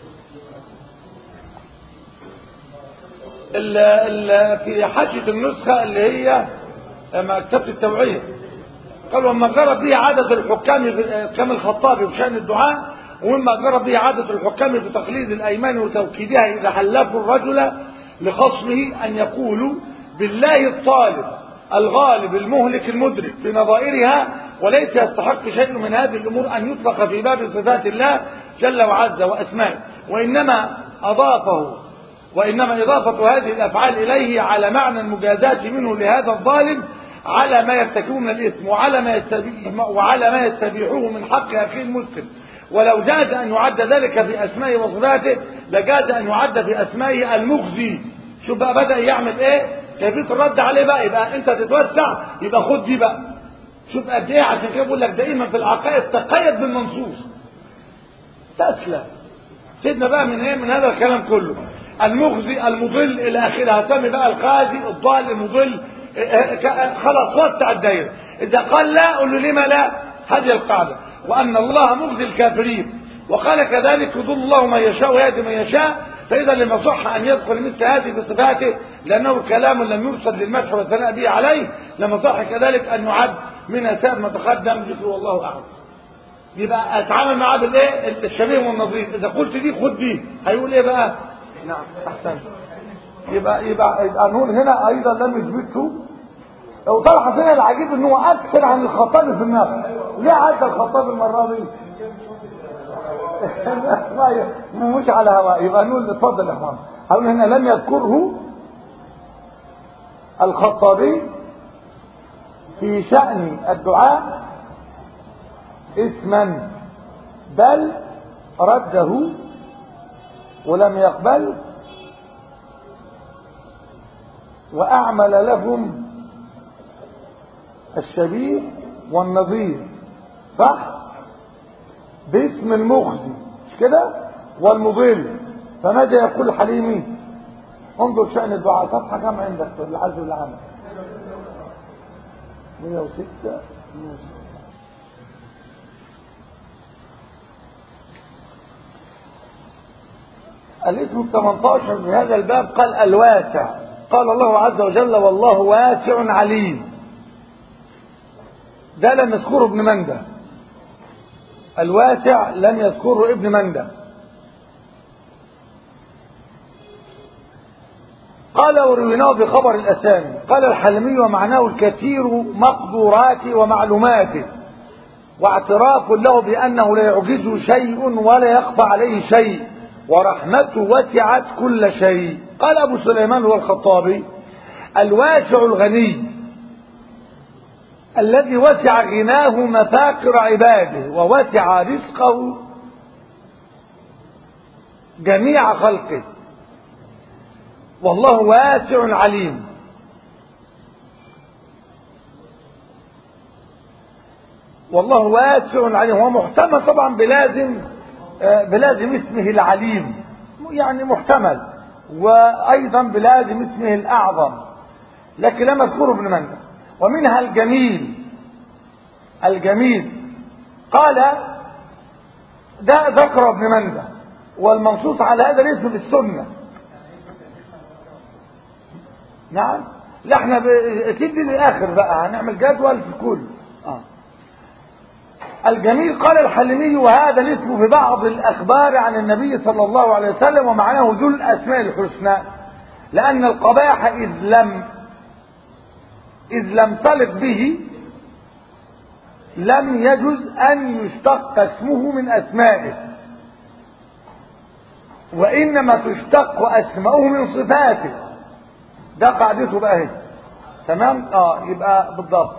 ال ال في حاشيه النسخه اللي هي مكتبه التوعيه قال وما جرى به عادة الحكام كما الخطابي بشأن الدعاء ومما جرى به عادة الحكام في تقليد الأيمان وتوكيدها إذا حلفوا الرجل لخصمه أن يقولوا بالله الطالب الغالب المهلك المدرك في نظائرها وليس يستحق شيء من هذه الأمور أن يطلق في باب صفات الله جل وعز وأسمائه وإنما أضافه وإنما إضافة هذه الأفعال إليه على معنى المجازاة منه لهذا الظالم على ما يرتكبه من الإثم وعلى ما يستبيح وعلى ما يستبيحه من حق أخيه المسلم ولو جاز أن يعد ذلك في أسمائه وصفاته لجاز أن يعد في أسمائه المخزي شوف بقى بدأ يعمل إيه كيفية الرد عليه بقى يبقى أنت تتوسع يبقى خد دي بقى شوف قد إيه عشان كده بقول لك دائما في العقائد تقيد بالمنصوص تسلم سيبنا بقى من ايه من هذا الكلام كله المخزي المضل الى اخره هسمي بقى الخازي الضال المضل خلاص وسع الدايره اذا قال لا قل له لما لا هذه القاعده وان الله مخزي الكافرين وقال كذلك يضل الله من يشاء ويهدي من يشاء فاذا لما صح ان يدخل مثل هذه بصفاته لانه كلام لم يرصد للمدح والثناء به عليه لما صح كذلك ان يعد من اسباب ما تقدم ذكره والله اعلم يبقى اتعامل معاه بالايه الشبيه والنظير اذا قلت دي خد دي هيقول ايه بقى نعم احسن يبقى يبقى, يبقى نقول هنا ايضا لم يثبته وطلع هنا العجيب ان هو اكثر عن الخطاب في النفس ليه عدى الخطاب المره دي مش على هواء يبقى نقول اتفضل يا اخوان هقول هنا لم يذكره الخطابي في شأن الدعاء اسما بل رده ولم يقبل وأعمل لهم الشبيه والنظير صح باسم المخزي مش كده والمضل فماذا يقول حليمي انظر شأن الدعاء صفحة كم عندك في العز والعمل 106 106 الاسم 18 في هذا الباب قال الواسع قال الله عز وجل والله واسع عليم ده لم يذكره ابن مندى الواسع لم يذكره ابن مندى قال ورويناه بخبر الأسامي قال الحلمي ومعناه الكثير مقدوراته ومعلوماته واعتراف له بأنه لا يعجزه شيء ولا يخفى عليه شيء ورحمته وسعت كل شيء قال أبو سليمان هو الخطابي الواسع الغني الذي وسع غناه مفاقر عباده ووسع رزقه جميع خلقه والله واسع عليم والله واسع عليم هو محتمل طبعا بلازم بلازم اسمه العليم يعني محتمل وأيضا بلازم اسمه الأعظم لكن لم اذكره ابن مندى ومنها الجميل الجميل قال ده ذكر ابن مندى والمنصوص على هذا الاسم في السنة نعم لا احنا اكيد للاخر بقى هنعمل جدول في كل آه. الجميل قال الحلمي وهذا الاسم في بعض الأخبار عن النبي صلى الله عليه وسلم ومعناه ذو الأسماء الحسنى لأن القباح إذ لم إذ لم تلق به لم يجز أن يشتق اسمه من أسمائه وإنما تشتق أسماؤه من صفاته ده قاعدته بقى هي تمام اه يبقى بالضبط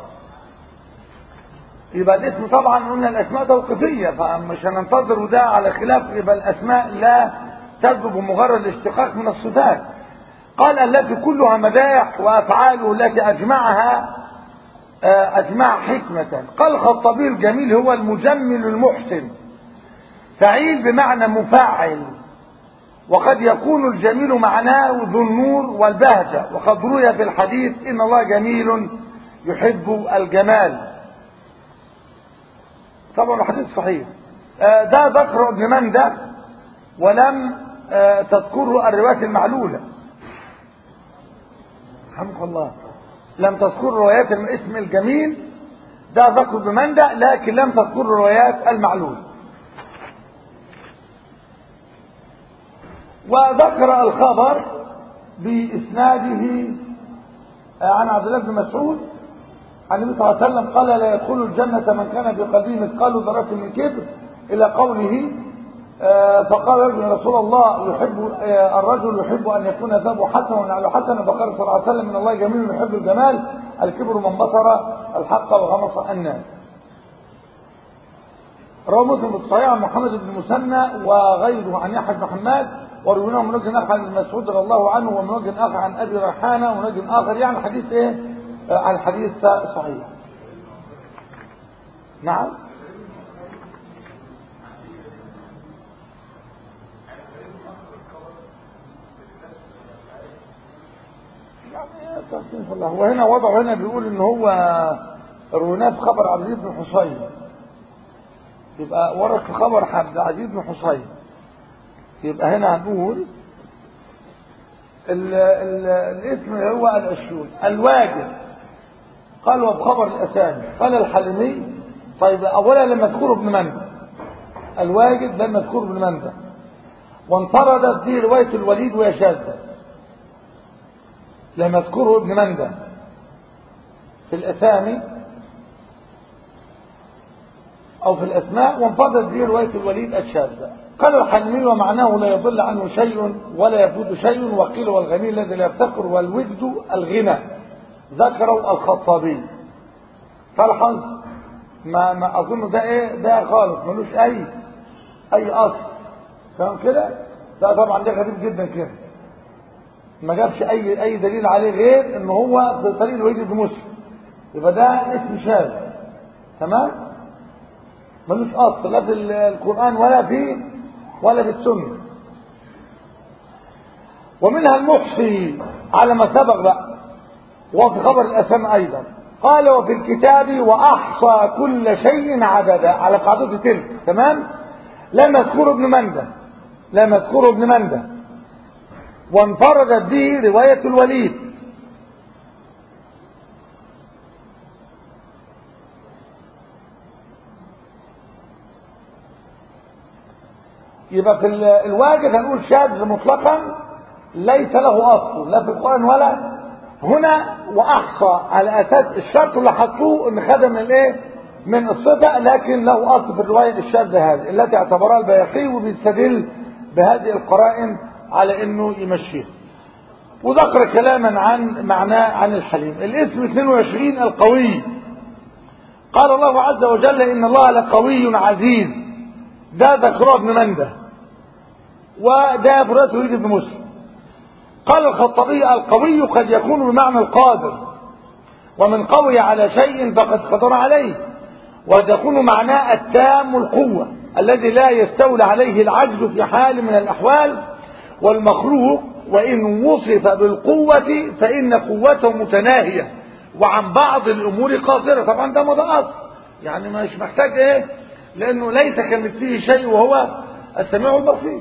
يبقى الاسم طبعا قلنا الاسماء توقيفيه فمش هننتظر وده على خلاف يبقى الاسماء لا تثبت بمجرد الاشتقاق من الصفات قال التي كلها مدائح وافعاله التي اجمعها اجمع حكمه قال الخطابي الجميل هو المجمل المحسن فعيل بمعنى مفعل وقد يكون الجميل معناه ذو النور والبهجة وقد روي في الحديث إن الله جميل يحب الجمال طبعا الحديث صحيح ده ذكر ابن مندى ولم تذكره الروايات المعلولة رحمك الله لم تذكر روايات الاسم الجميل ده ذكر ابن مندى لكن لم تذكر الروايات المعلولة وذكر الخبر بإسناده عن عبد الله بن مسعود عن النبي صلى الله عليه وسلم قال لا يدخل الجنة من كان بقلبه مثقال ذرة من كبر إلى قوله فقال رجل يا رسول الله يحب الرجل يحب أن يكون ثوبه حسنا ونعله حسنا فقال صلى الله عليه وسلم من الله جميل يحب الجمال الكبر من بصر الحق وغمص الناس رواه مسلم في الصحيح عن محمد بن مسنى وغيره عن يحيى بن حماد ورويناه من وجه اخر عن مسعود رضي الله عنه ومن وجه اخر عن ابي ريحانه ومن وجه اخر يعني الحديث ايه؟ عن الحديث صحيح. نعم يعني الله هو هنا وضعه هنا بيقول ان هو رويناه في خبر عبد العزيز بن حصين يبقى ورد في خبر عبد العزيز بن حصين يبقى هنا هنقول ال ال الاسم هو العشرون الواجب قال وبخبر الاسامي قال الحلمي طيب اولا لما تذكر ابن مندى الواجب لما تذكر ابن مندى وانفردت به روايه الوليد وهي شاذه لما اذكره ابن مندى في الاسامي او في الاسماء وانفردت به روايه الوليد الشاذه قال الحلمي ومعناه لا يضل عنه شيء ولا يفوت شيء وقيل والغني الذي لا يفتقر والوجد الغنى ذكره الخطابي فالحظ ما, ما اظن ده ايه ده خالص ملوش اي اي اصل فاهم كده ده طبعا ده غريب جدا كده ما جابش اي اي دليل عليه غير ان هو في طريق الوليد بن مسلم يبقى ده اسم شاذ تمام ملوش اصل لا في القران ولا في ولا في السنه ومنها المحصي على ما سبق بقى وفي خبر الاسماء ايضا قال وفي الكتاب واحصى كل شيء عددا على قاعدته تلك تمام لم يذكر ابن مندى لم يذكر ابن مندى وانفردت به روايه الوليد يبقى في الواجب هنقول شاذ مطلقا ليس له اصل لا في القران ولا هنا واحصى على اساس الشرط اللي حطوه ان خدم من الايه من الصفه لكن له اصل في الروايه الشاذه هذه التي اعتبرها البياقي وبيستدل بهذه القرائن على انه يمشيها وذكر كلاما عن معناه عن الحليم الاسم 22 القوي قال الله عز وجل ان الله لقوي عزيز ده ذكره ابن منده وده بروايه وليد بن مسلم قال الخطابي القوي قد يكون بمعنى القادر ومن قوي على شيء فقد قدر عليه وقد يكون معناه التام القوة الذي لا يستولى عليه العجز في حال من الأحوال والمخلوق وإن وصف بالقوة فإن قوته متناهية وعن بعض الأمور قاصرة طبعا ده مضى أصل يعني مش محتاج إيه لأنه ليس كمثله شيء وهو السميع البصير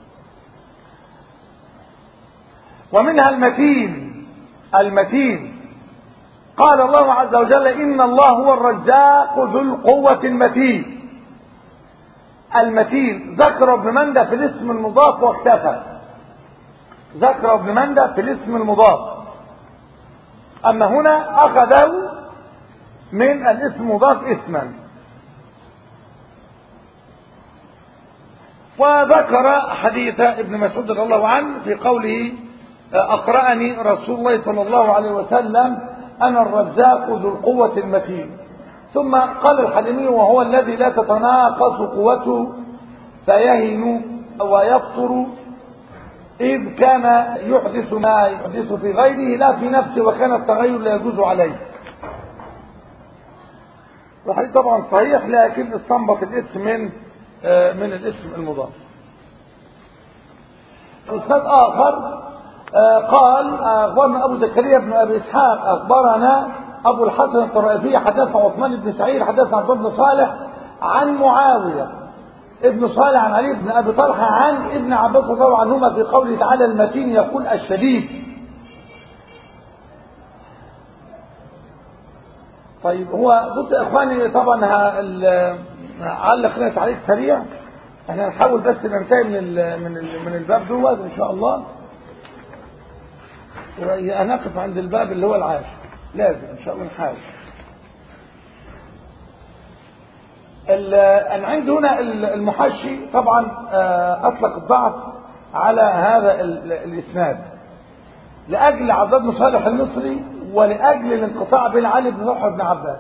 ومنها المتين المتين قال الله عز وجل إن الله هو الرزاق ذو القوة المتين المتين ذكر ابن مندى في الاسم المضاف واكتفى ذكر ابن مندى في الاسم المضاف أما هنا أخذه من الاسم المضاف اسما وذكر حديث ابن مسعود رضي الله عنه في قوله أقرأني رسول الله صلى الله عليه وسلم أنا الرزاق ذو القوة المتين ثم قال الحليمي وهو الذي لا تتناقص قوته فيهن ويفطر إذ كان يحدث ما يحدث في غيره لا في نفسه وكان التغير لا يجوز عليه الحديث طبعا صحيح لكن استنبط الاسم من من الاسم المضاف أستاذ آخر قال أخبرنا أبو زكريا بن أبي إسحاق أخبرنا أبو الحسن الطرائفي حدثنا عثمان بن سعيد حدثنا عبد بن صالح عن معاوية ابن صالح عن علي بن أبي طلحة عن ابن عباس رضي الله عنهما في قوله تعالى المتين يقول الشديد طيب هو بص يا اخواني طبعا علق لنا تعليق سريع احنا نحاول بس ننتهي من ال من ال من الباب دوت ان شاء الله هنقف عند الباب اللي هو العاشر لازم ان شاء الله نحاول انا عندي هنا المحشي طبعا اطلق الضعف على هذا الاسناد لاجل عبد بن صالح المصري ولاجل الانقطاع بين علي بن طلحه وابن عباس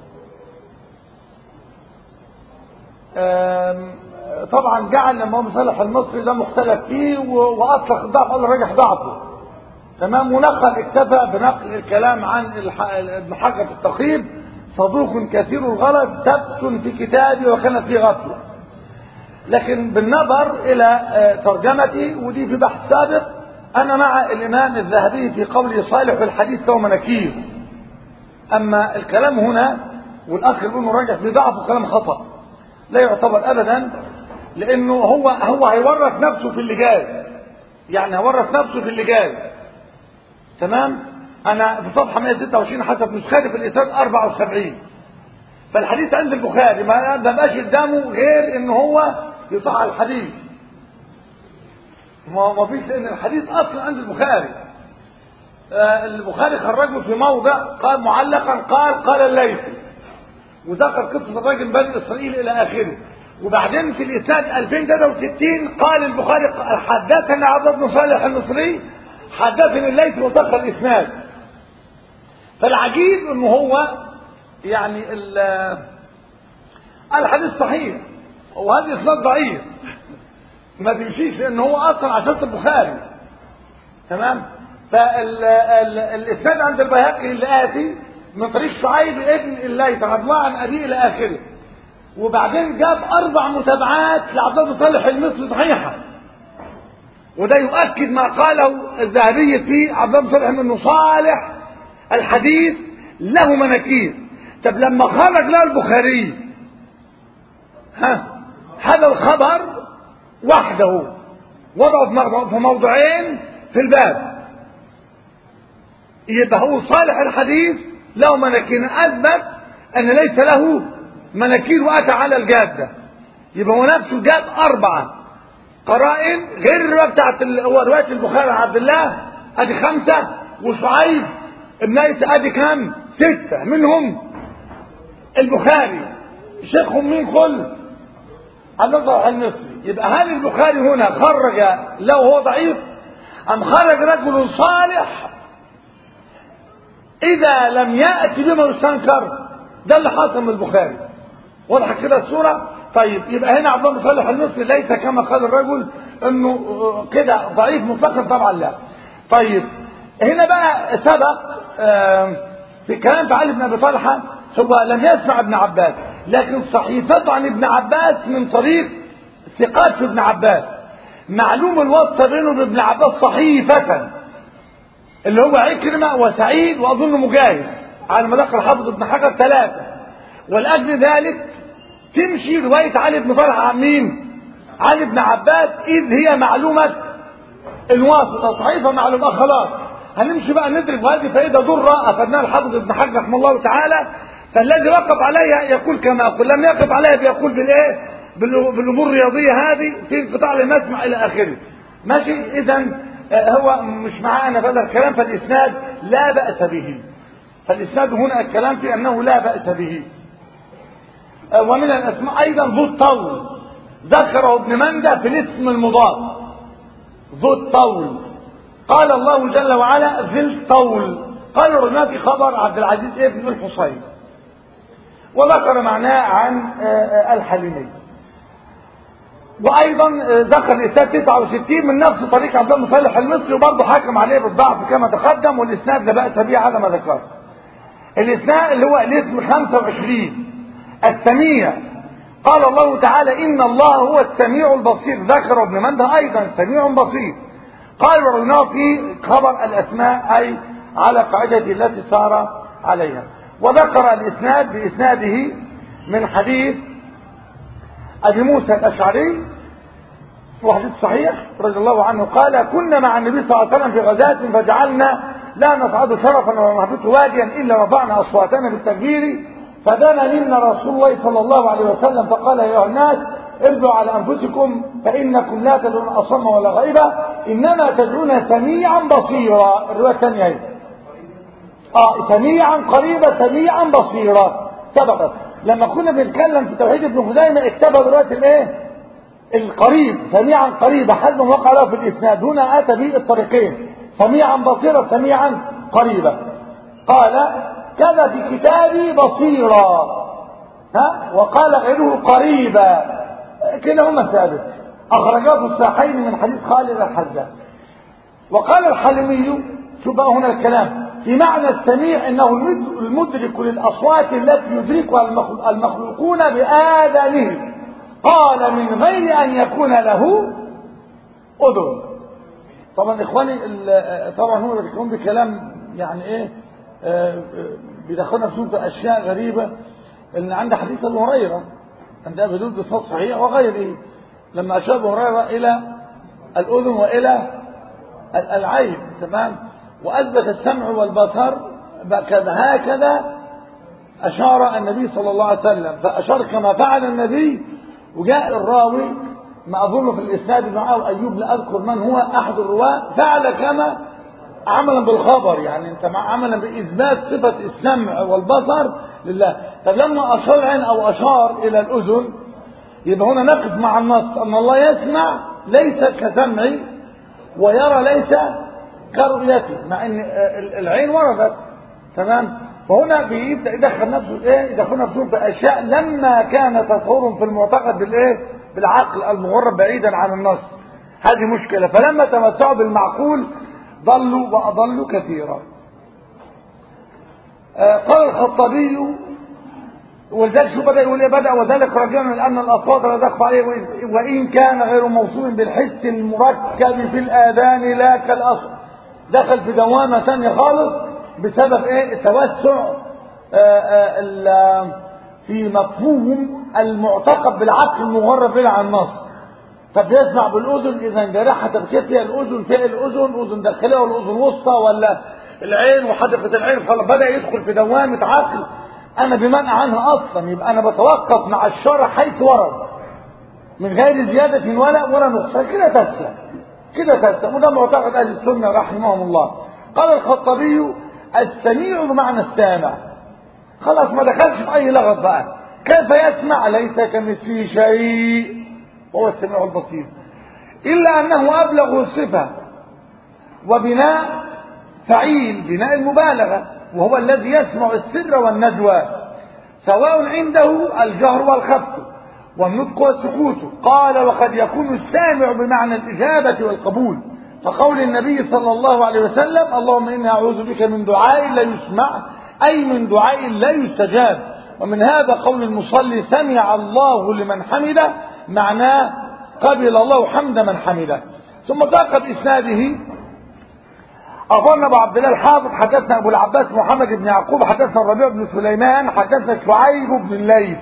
طبعا جعل الامام صالح المصري ده مختلف فيه واطلق الضعف قال رجح ضعفه تمام ونقل اكتفى بنقل الكلام عن ابن حجر التقييد صدوق كثير الغلط ثبت في كتابه وكان في غفله لكن بالنظر الى ترجمتي ودي في بحث سابق انا مع الامام الذهبي في قوله صالح في الحديث ثم مناكير اما الكلام هنا والاخ يقول راجع في ضعف كلام خطا لا يعتبر ابدا لانه هو هو هيورط نفسه في اللي جاي يعني هيورط نفسه في اللي جاي تمام انا في صفحه 126 حسب نسختي في الاسناد 74 فالحديث عند البخاري ما بقاش قدامه غير ان هو يصح الحديث ما فيش لان الحديث اصلا عند البخاري آه البخاري خرجه في موضع قال معلقا قال قال الليثي وذكر قصه الراجل بني اسرائيل الى اخره وبعدين في الاسناد 2063 قال البخاري حدثنا عبد بن صالح المصري حدثني الليث وذكر الاسناد فالعجيب انه هو يعني الحديث صحيح وهذا اسناد ضعيف ما تمشيش لان هو اصلا عشان البخاري تمام فالاسناد عند البيهقي الاتي من طريق شعيب ابن الليث عن الله عن ابيه الى اخره وبعدين جاب اربع متابعات لعبد الله صالح المصري صحيحه وده يؤكد ما قاله الذهبي في عبد الله صالح انه صالح الحديث له مناكير طب لما خرج له البخاري ها هذا الخبر وحده وضعه في موضعين في الباب يبقى هو صالح الحديث له مناكير اثبت ان ليس له مناكير واتى على الجاده يبقى هو نفسه جاب اربعه قرائن غير الروايه بتاعت هو روايه البخاري عن عبد الله ادي خمسه وشعيب ابن ادي كام؟ سته منهم البخاري شيخهم مين كل النظر المصري يبقى هل البخاري هنا خرج لو هو ضعيف ام خرج رجل صالح اذا لم ياتي بما يستنكر ده اللي حصل من البخاري واضحه كده الصوره طيب يبقى هنا عبد الله صالح المصري ليس كما قال الرجل انه كده ضعيف مطلقا طبعا لا طيب هنا بقى سبق في كلام علي بن ابي طلحه هو لم يسمع ابن عباس لكن صحيفته عن ابن عباس من طريق ثقات في ابن عباس معلوم الواسطه بينه وبين عباس صحيفه اللي هو عكرمه وسعيد واظن مجاهد على ما ذكر حافظ ابن حجر ثلاثه ولاجل ذلك تمشي روايه علي بن طلحه عن مين؟ علي بن عباس اذ هي معلومه الواسطه صحيفه معلومه خلاص هنمشي بقى ندرك وهذه فائده ضره افدناها الحافظ ابن حجر رحمه الله تعالى فالذي وقف عليها يقول كما يقول لم يقف عليها بيقول بالايه بالامور الرياضيه هذه في انقطاع المسمع الى اخره ماشي اذا هو مش معانا في هذا الكلام فالاسناد لا باس به فالاسناد هنا الكلام في انه لا باس به ومن الاسماء ايضا ذو الطول ذكره ابن مندى في الاسم المضاف ذو الطول قال الله جل وعلا ذي الطول قال الرماتي خبر عبد العزيز ابن الحصين وذكر معناه عن الحليمي وايضا ذكر الاسناد 69 من نفس طريق عبد الله صالح المصري وبرضه حكم عليه بالضعف كما تقدم والاسناد لا باس به على ما ذكر الاسناد اللي هو الاسم 25 السميع قال الله تعالى ان الله هو السميع البصير ذكر ابن منده ايضا سميع بصير قال ورناه في خبر الاسماء اي على قاعدة التي سار عليها وذكر الاسناد باسناده من حديث ابي موسى الاشعري وحديث صحيح رضي الله عنه قال كنا مع النبي صلى الله عليه وسلم في غزاة فجعلنا لا نصعد شرفا ولا نهبط واديا الا رفعنا اصواتنا بالتكبير فدنا منا رسول الله صلى الله عليه وسلم فقال يا ايها الناس ارجعوا على انفسكم فانكم لا تدعون اصم ولا غائبا انما تدعون سميعا بصيرا الروايه الثانيه اهي اه سميعا قريبا سميعا بصيرا سبقت لما كنا بنتكلم في توحيد ابن خزيمه اكتبها دلوقتي الايه القريب سميعا قريبا حد ما وقع له في الاسناد هنا اتى به الطريقين سميعا بصيرا سميعا قريبا قال كذا في كتابي بصيرا ها وقال غيره قريبا كلاهما ثابت اخرجاه في الصحيحين من حديث خالد الحذاء وقال الحلمي شوف بقى هنا الكلام في معنى السميع انه المدرك للاصوات التي يدركها المخلوقون باذانهم قال من غير ان يكون له اذن طبعا اخواني طبعا هم بيتكلمون بكلام يعني ايه بيدخلنا في اشياء غريبه ان عند حديث ابو هريره عند ابي داود بصوت صحيح وغيره لما اشار ابو هريره الى الاذن والى العين تمام واثبت السمع والبصر هكذا اشار النبي صلى الله عليه وسلم فاشار كما فعل النبي وجاء الراوي ما اظن في الاسناد معه ايوب لا اذكر من هو احد الرواه فعل كما عملا بالخبر يعني انت مع عملا باثبات صفه السمع والبصر لله طب لما اشار العين او اشار الى الاذن يبقى هنا نقف مع النص ان الله يسمع ليس كسمعي ويرى ليس كرؤيته مع ان العين وردت تمام فهنا بيبدا يدخل نفسه ايه يدخل نفسه في اشياء لما كان تصور في المعتقد بالايه بالعقل المغرب بعيدا عن النص هذه مشكله فلما تمسعوا بالمعقول ضلوا واضلوا كثيرا آه قال الخطابي ولذلك شو بدا يقول ايه بدا وذلك رجعا لان الاصوات لا تخفى عليه وان كان غير موصول بالحس المركب في الاذان لا كالاصل دخل في دوامه ثانيه خالص بسبب ايه التوسع آآ آآ في مفهوم المعتقد بالعقل المغرب الى عن النص فبيسمع بالاذن اذا جراحه تبكيتها الاذن فيها الاذن اذن داخليه ولا اذن وسطى ولا العين وحدقه العين بدا يدخل في دوامه عقل انا بمنع عنها اصلا يبقى انا بتوقف مع الشرع حيث ورد من غير زياده ولا ولا نقصان كده تسلم كده تسلم وده معتقد اهل السنه رحمهم الله قال الخطابي السميع بمعنى السامع خلاص ما دخلش في اي لغط بقى كيف يسمع ليس كمثله شيء هو السميع البصير الا انه ابلغ الصفه وبناء فعيل بناء المبالغه وهو الذي يسمع السر والنجوى سواء عنده الجهر والخفت والنطق والسكوت قال وقد يكون السامع بمعنى الاجابه والقبول فقول النبي صلى الله عليه وسلم اللهم إني أعوذ بك من دعاء لا يسمع أي من دعاء لا يستجاب ومن هذا قول المصلي سمع الله لمن حمده معناه قبل الله حمد من حمده ثم ساق بإسناده أخبرنا أبو عبد الله الحافظ حدثنا أبو العباس محمد بن يعقوب حدثنا الربيع بن سليمان حدثنا شعيب بن الليث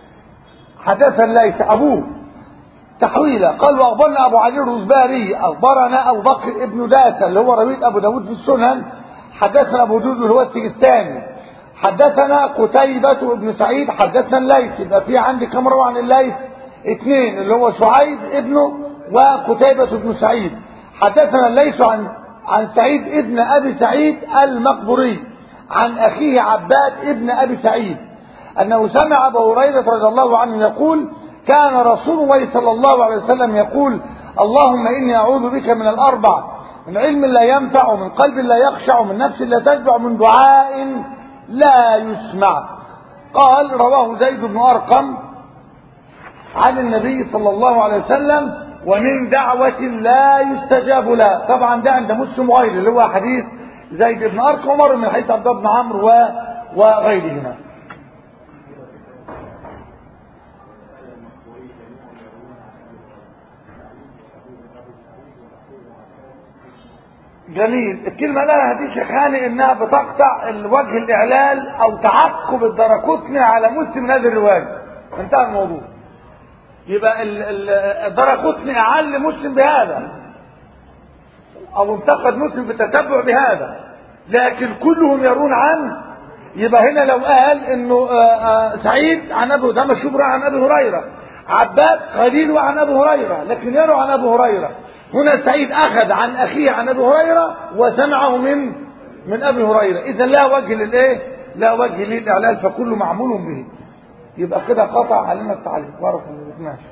حدثنا الليث أبوه تحويلا قال واخبرنا ابو علي الرزباري اخبرنا ابو بكر ابن داسه اللي هو رويت ابو داود في السنن حدثنا ابو دود اللي هو السجستاني حدثنا قتيبة بن سعيد حدثنا الليث يبقى في عندي كم روى عن الليث اثنين اللي هو شعيب ابنه وقتيبة بن سعيد حدثنا الليث عن عن سعيد ابن ابي سعيد المقبري عن اخيه عباد ابن ابي سعيد انه سمع ابو هريره رضي الله عنه يقول كان رسول الله صلى الله عليه وسلم يقول اللهم إني أعوذ بك من الأربع من علم لا ينفع ومن قلب لا يخشع ومن نفس لا تشبع ومن دعاء لا يسمع قال رواه زيد بن أرقم عن النبي صلى الله عليه وسلم ومن دعوة لا يستجاب لها طبعا ده عند مسلم وغيره اللي هو حديث زيد بن أرقم ومر من حديث عبد الله بن عمرو و... وغيرهما جميل الكلمة لها دي شيخاني انها بتقطع الوجه الاعلال او تعقب الدركتني على مسلم من هذه الرواية انتهى الموضوع يبقى الدركتني اعل مسلم بهذا او انتقد مسلم بالتتبع بهذا لكن كلهم يرون عنه يبقى هنا لو قال انه آآ آآ سعيد عن ابو ده مشهور عن ابي هريره عباس قليل عن ابي هريره لكن يروى عن ابي هريره هنا سعيد اخذ عن اخيه عن ابي هريره وسمعه من من ابي هريره اذا لا وجه للايه لا وجه للاعلال فكله معمول به يبقى كده قطع علينا التعليق بارك الله فيك ماشي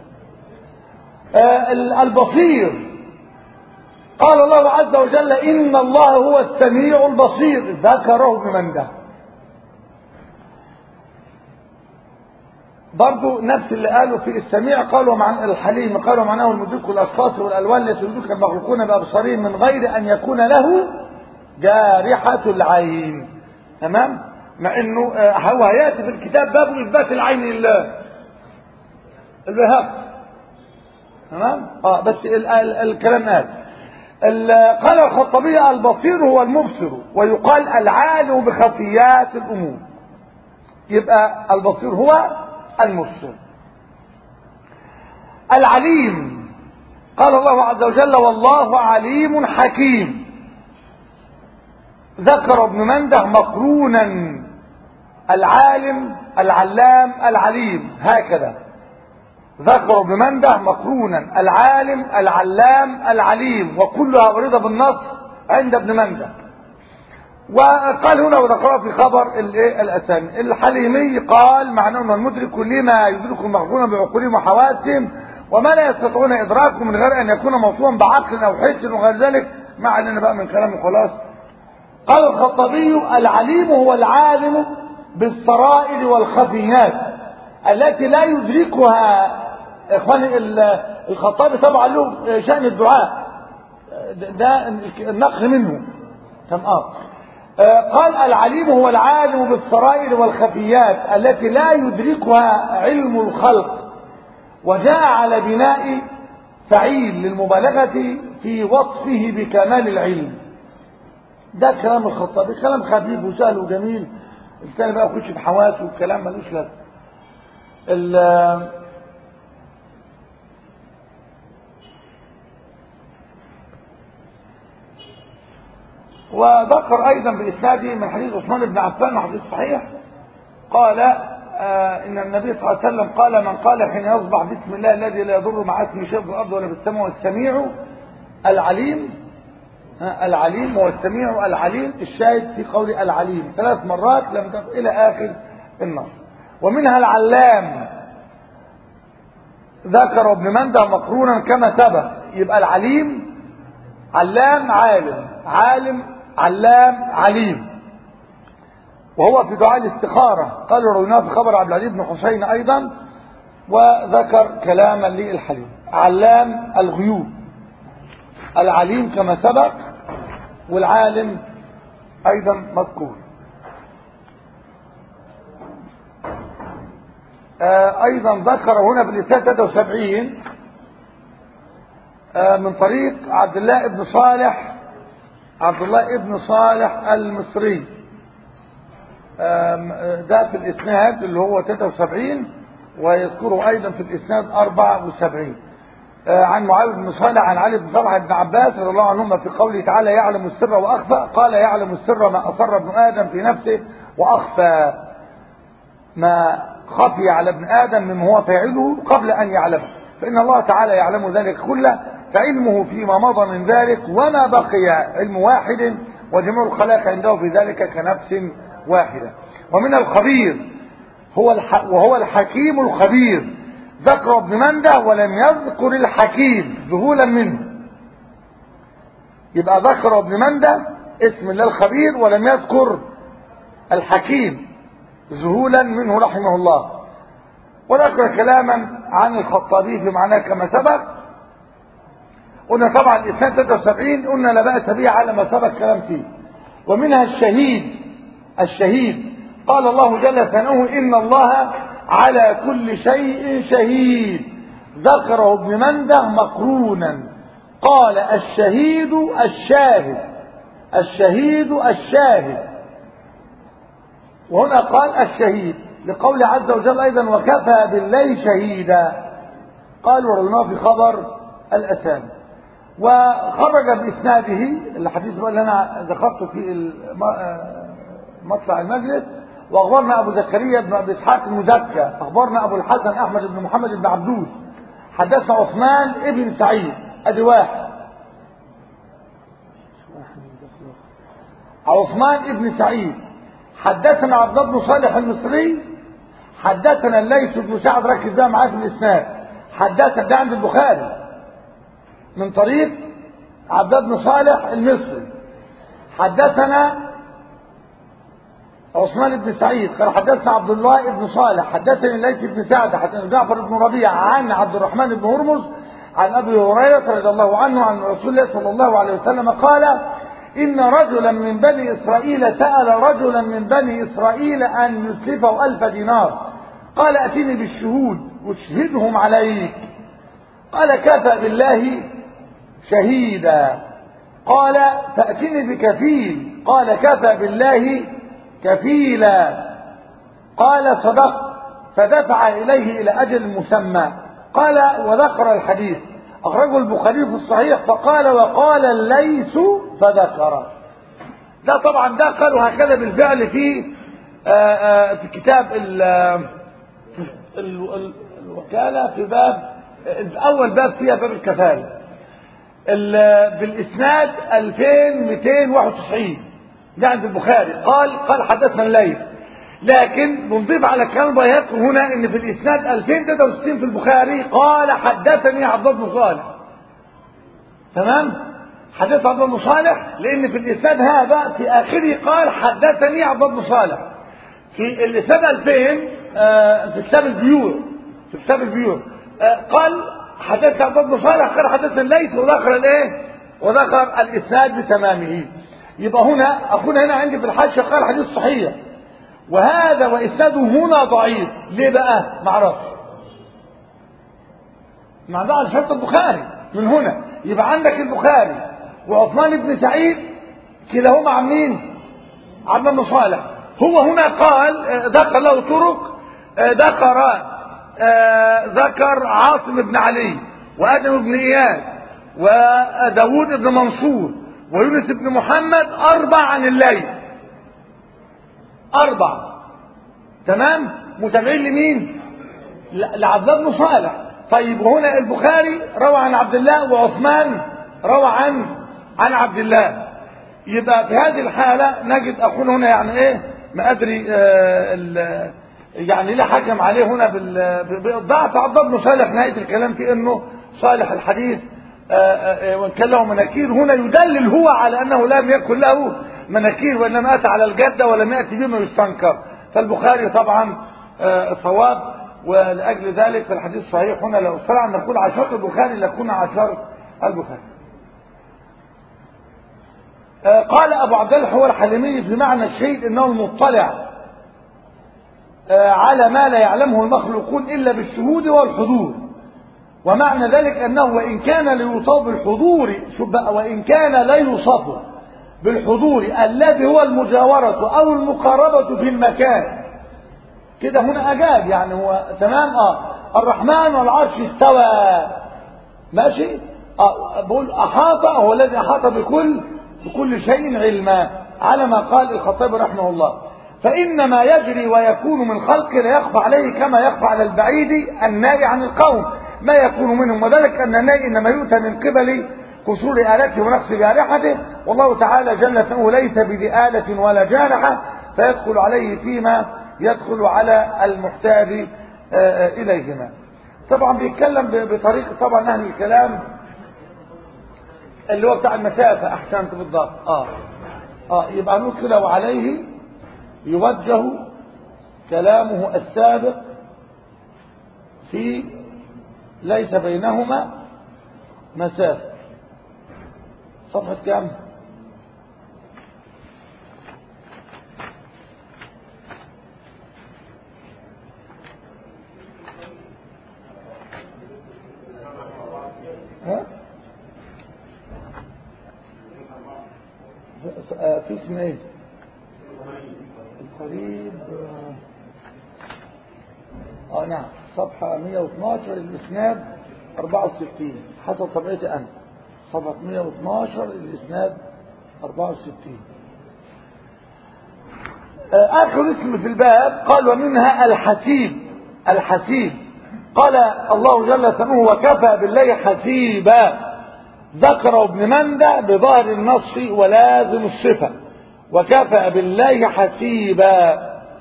البصير قال الله عز وجل ان الله هو السميع البصير ذكره بمن ده برضو نفس اللي قالوا في السميع قالوا مع الحليم قالوا معناه المدرك والاشخاص والالوان التي يدرك المخلوقون بابصارهم من غير ان يكون له جارحه العين تمام مع انه هو هياتي في الكتاب باب اثبات العين لله البهاق تمام اه بس ال ال الكلام قال قال الخطابي البصير هو المبصر ويقال العالم بخفيات الامور يبقى البصير هو المبصر العليم قال الله عز وجل والله عليم حكيم ذكر ابن منده مقرونا العالم العلام العليم هكذا ذكر ابن منده مقرونا العالم العلام العليم وكلها ورد بالنص عند ابن منده وقال هنا وذكرها في خبر الايه الاسامي الحليمي قال معناه انه المدرك لما يدرك المخزون بعقولهم وحواسهم وما لا يستطيعون ادراكه من غير ان يكون موصولا بعقل او حس وغير ذلك ما علينا بقى من كلامه خلاص قال الخطابي العليم هو العالم بالسرائر والخفيات التي لا يدركها اخواني الخطابي طبعا له شأن الدعاء ده النقل منه تمام اه قال العليم هو العالم بالسرائر والخفيات التي لا يدركها علم الخلق وجاء على بناء فعيل للمبالغة في وصفه بكمال العلم ده كلام الخطابي كلام خفيف وسهل وجميل الثاني بقى يخش في حواس والكلام ملوش لازمه وذكر ايضا باسناده من حديث عثمان بن عفان حديث صحيح قال آه ان النبي صلى الله عليه وسلم قال من قال حين يصبح بسم الله الذي لا يضر مع اسمه شيء في الارض ولا في السماء والسميع العليم العليم هو السميع العليم الشاهد في قول العليم ثلاث مرات لم تقل الى اخر النص ومنها العلام ذكر ابن منده مقرونا كما سبق يبقى العليم علام عالم عالم علام عليم وهو في دعاء الاستخارة قال رويناه في خبر عبد العزيز بن حسين أيضا وذكر كلاما للحليم علام الغيوب العليم كما سبق والعالم أيضا مذكور أيضا ذكر هنا في الإسناد 73 من طريق عبد الله بن صالح عبد الله بن صالح المصري ده في الإسناد اللي هو 73 ويذكره أيضا في الإسناد 74 عن معاوية بن صالح عن علي بن طلحة بن عباس رضي الله عنهما في قوله تعالى يعلم السر وأخفى قال يعلم السر ما أصر ابن آدم في نفسه وأخفى ما خفي على ابن آدم مما هو فاعله قبل أن يعلمه فإن الله تعالى يعلم ذلك كله فعلمه فيما مضى من ذلك وما بقي علم واحد وجميع الخلائق عنده في ذلك كنفس واحدة ومن الخبير هو الح... وهو الحكيم الخبير ذكر ابن منده ولم يذكر الحكيم ذهولا منه يبقى ذكر ابن منده اسم الله الخبير ولم يذكر الحكيم ذهولا منه رحمه الله ونقرأ كلاما عن الخطابي في معناه كما سبق قلنا طبعا الإسناد 73 قلنا لا بأس به على ما سبق كلام فيه ومنها الشهيد الشهيد قال الله جل ثناؤه إن الله على كل شيء شهيد ذكره ابن منده مقرونا قال الشهيد الشاهد الشهيد الشاهد وهنا قال الشهيد لقول عز وجل أيضا وكفى بالله شهيدا قال ورلناه في خبر الأسامي وخرج بإسناده الحديث اللي أنا ذكرته في مطلع المجلس وأخبرنا أبو زكريا بن أبي إسحاق المزكى أخبرنا أبو الحسن أحمد بن محمد بن عبدوس حدثنا عثمان ابن سعيد أدي واحد عثمان ابن سعيد حدثنا عبد الله بن صالح المصري حدثنا الليث بن سعد ركز بقى معاه في الاسناد حدثنا ده عند البخاري من طريق عبد الله بن صالح المصري حدثنا عثمان بن سعيد قال حدثنا عبد الله بن صالح حدثني الليث بن سعد حدثنا جعفر بن ربيع عن عبد الرحمن بن هرمز عن ابي هريره رضي الله عنه عن رسول الله صلى الله عليه وسلم قال إن رجلا من بني إسرائيل سأل رجلا من بني إسرائيل أن يسلفه ألف دينار قال أتني بالشهود أشهدهم عليك قال كفى بالله شهيدا قال فأتني بكفيل قال كفى بالله كفيلا قال صدقت فدفع إليه إلى أجل مسمى قال وذكر الحديث أخرجه البخاري في الصحيح فقال وقال الليث فذكر ده طبعا ده قالوا هكذا بالفعل في آآ آآ في كتاب ال ال الوكالة في باب أول باب فيها باب الكفالة بالإسناد 2291 ده عند البخاري قال قال حدثنا الليث لكن بنضيف على كلام بيهقي هنا ان في الاسناد 2063 في البخاري قال حدثني عبد الله بن صالح تمام حدث عبد الله بن صالح لان في الاسناد هذا في اخره قال حدثني عبد الله بن صالح في الاسناد 2000 آه في كتاب البيوع في كتاب البيوع آه قال حدث عبد الله بن صالح قال حدث الليث وذكر الايه وذكر الاسناد بتمامه يبقى هنا اخونا هنا عندي في الحاشيه قال حديث صحيح وهذا وإسناده هنا ضعيف ليه بقى معرفش مع ده على شرط البخاري من هنا يبقى عندك البخاري وعثمان بن سعيد كلاهما عن مين عن ابن صالح هو هنا قال ذكر له طرق ذكر ذكر عاصم بن علي وادم بن اياس وداود بن منصور ويونس بن محمد اربع عن الليل أربع تمام متابعين لمين لعبد الله بن صالح طيب وهنا البخاري روى عن عبد الله وعثمان روى عن عن عبد الله يبقى في هذه الحالة نجد أخونا هنا يعني إيه ما أدري آه يعني لا حكم عليه هنا بالضعف عبد الله بن صالح نهاية الكلام في إنه صالح الحديث وإن كان له مناكير هنا يدلل هو على أنه لم يكن له مناكير وإنما أتى على الجدة ولم يأتي بما يستنكر فالبخاري طبعا صواب ولأجل ذلك في الحديث الصحيح هنا لو استطاع أن نقول عشرة البخاري لكون عشرة البخاري قال أبو عبد الله هو الحلمي في معنى الشهيد إنه المطلع على ما لا يعلمه المخلوقون إلا بالشهود والحضور ومعنى ذلك أنه وإن كان ليوصف بالحضور شوف بقى وإن كان لا يوصف بالحضور الذي هو المجاورة أو المقاربة في المكان كده هنا أجاب يعني هو تمام آه الرحمن والعرش استوى ماشي آه بقول أحاط هو الذي أحاط بكل بكل شيء علما على ما قال الخطيب رحمه الله فإن ما يجري ويكون من خلق لا يخفى عليه كما يخفى على البعيد النائي عن القوم ما يكون منهم وذلك أن النائي إنما يؤتى من قبل قصور آلته ونقص جارحته والله تعالى جل ثناؤه ليس بذي آلة ولا جارحة فيدخل عليه فيما يدخل على المحتاج إليهما طبعا بيتكلم ب- بطريقة طبعا أهل الكلام اللي هو بتاع المسافة أحسنت بالضبط آه آه يبقى نقل وعليه يوجه كلامه السابق في ليس بينهما مسافة صفحة كام؟ ها؟ آه، في اسم ايه؟ القريب اه نعم صفحة 112 الاسناد 64 حسب طبيعتي انا صفحة 112 الاسناد 64 آه، اخر اسم في الباب قال ومنها الحسيب الحسيب قال الله جل ثناه وكفى بالله حسيبا ذكر ابن مندى بظاهر النص ولازم الصفة وكفى بالله حسيبا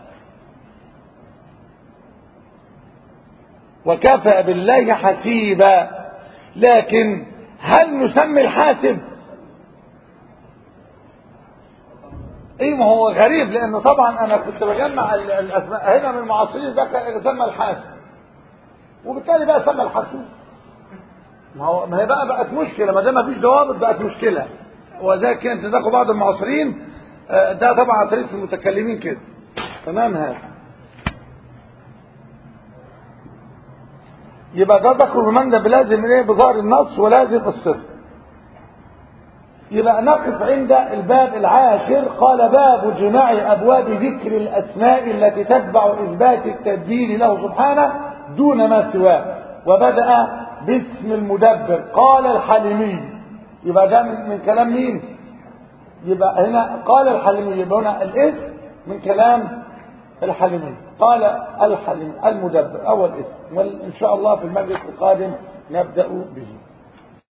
وكفى بالله حسيبا لكن هل نسمي الحاسب ايه ما هو غريب لان طبعا انا كنت بجمع ال- الاسماء هنا من المعاصرين ده كان سمى الحاسب وبالتالي بقى سمى الحاسب ما هو ما هي بقى بقت مشكله ما دام ما فيش ضوابط بقت مشكله وذلك كانت تلاقوا بعض المعاصرين آه، ده طبعا طريقه المتكلمين كده تمام هذا يبقى ده ذكر من ده بلازم ايه بظهر النص ولازم الصفر يبقى نقف عند الباب العاشر قال باب جماع ابواب ذكر الاسماء التي تتبع اثبات التدبير له سبحانه دون ما سواه وبدا باسم المدبر قال الحليمي يبقى ده من, من كلام مين يبقى هنا قال الحليمي يبقى هنا الاسم من كلام الحليمي قال الحليم المدبر اول اسم وان شاء الله في المجلس القادم نبدا به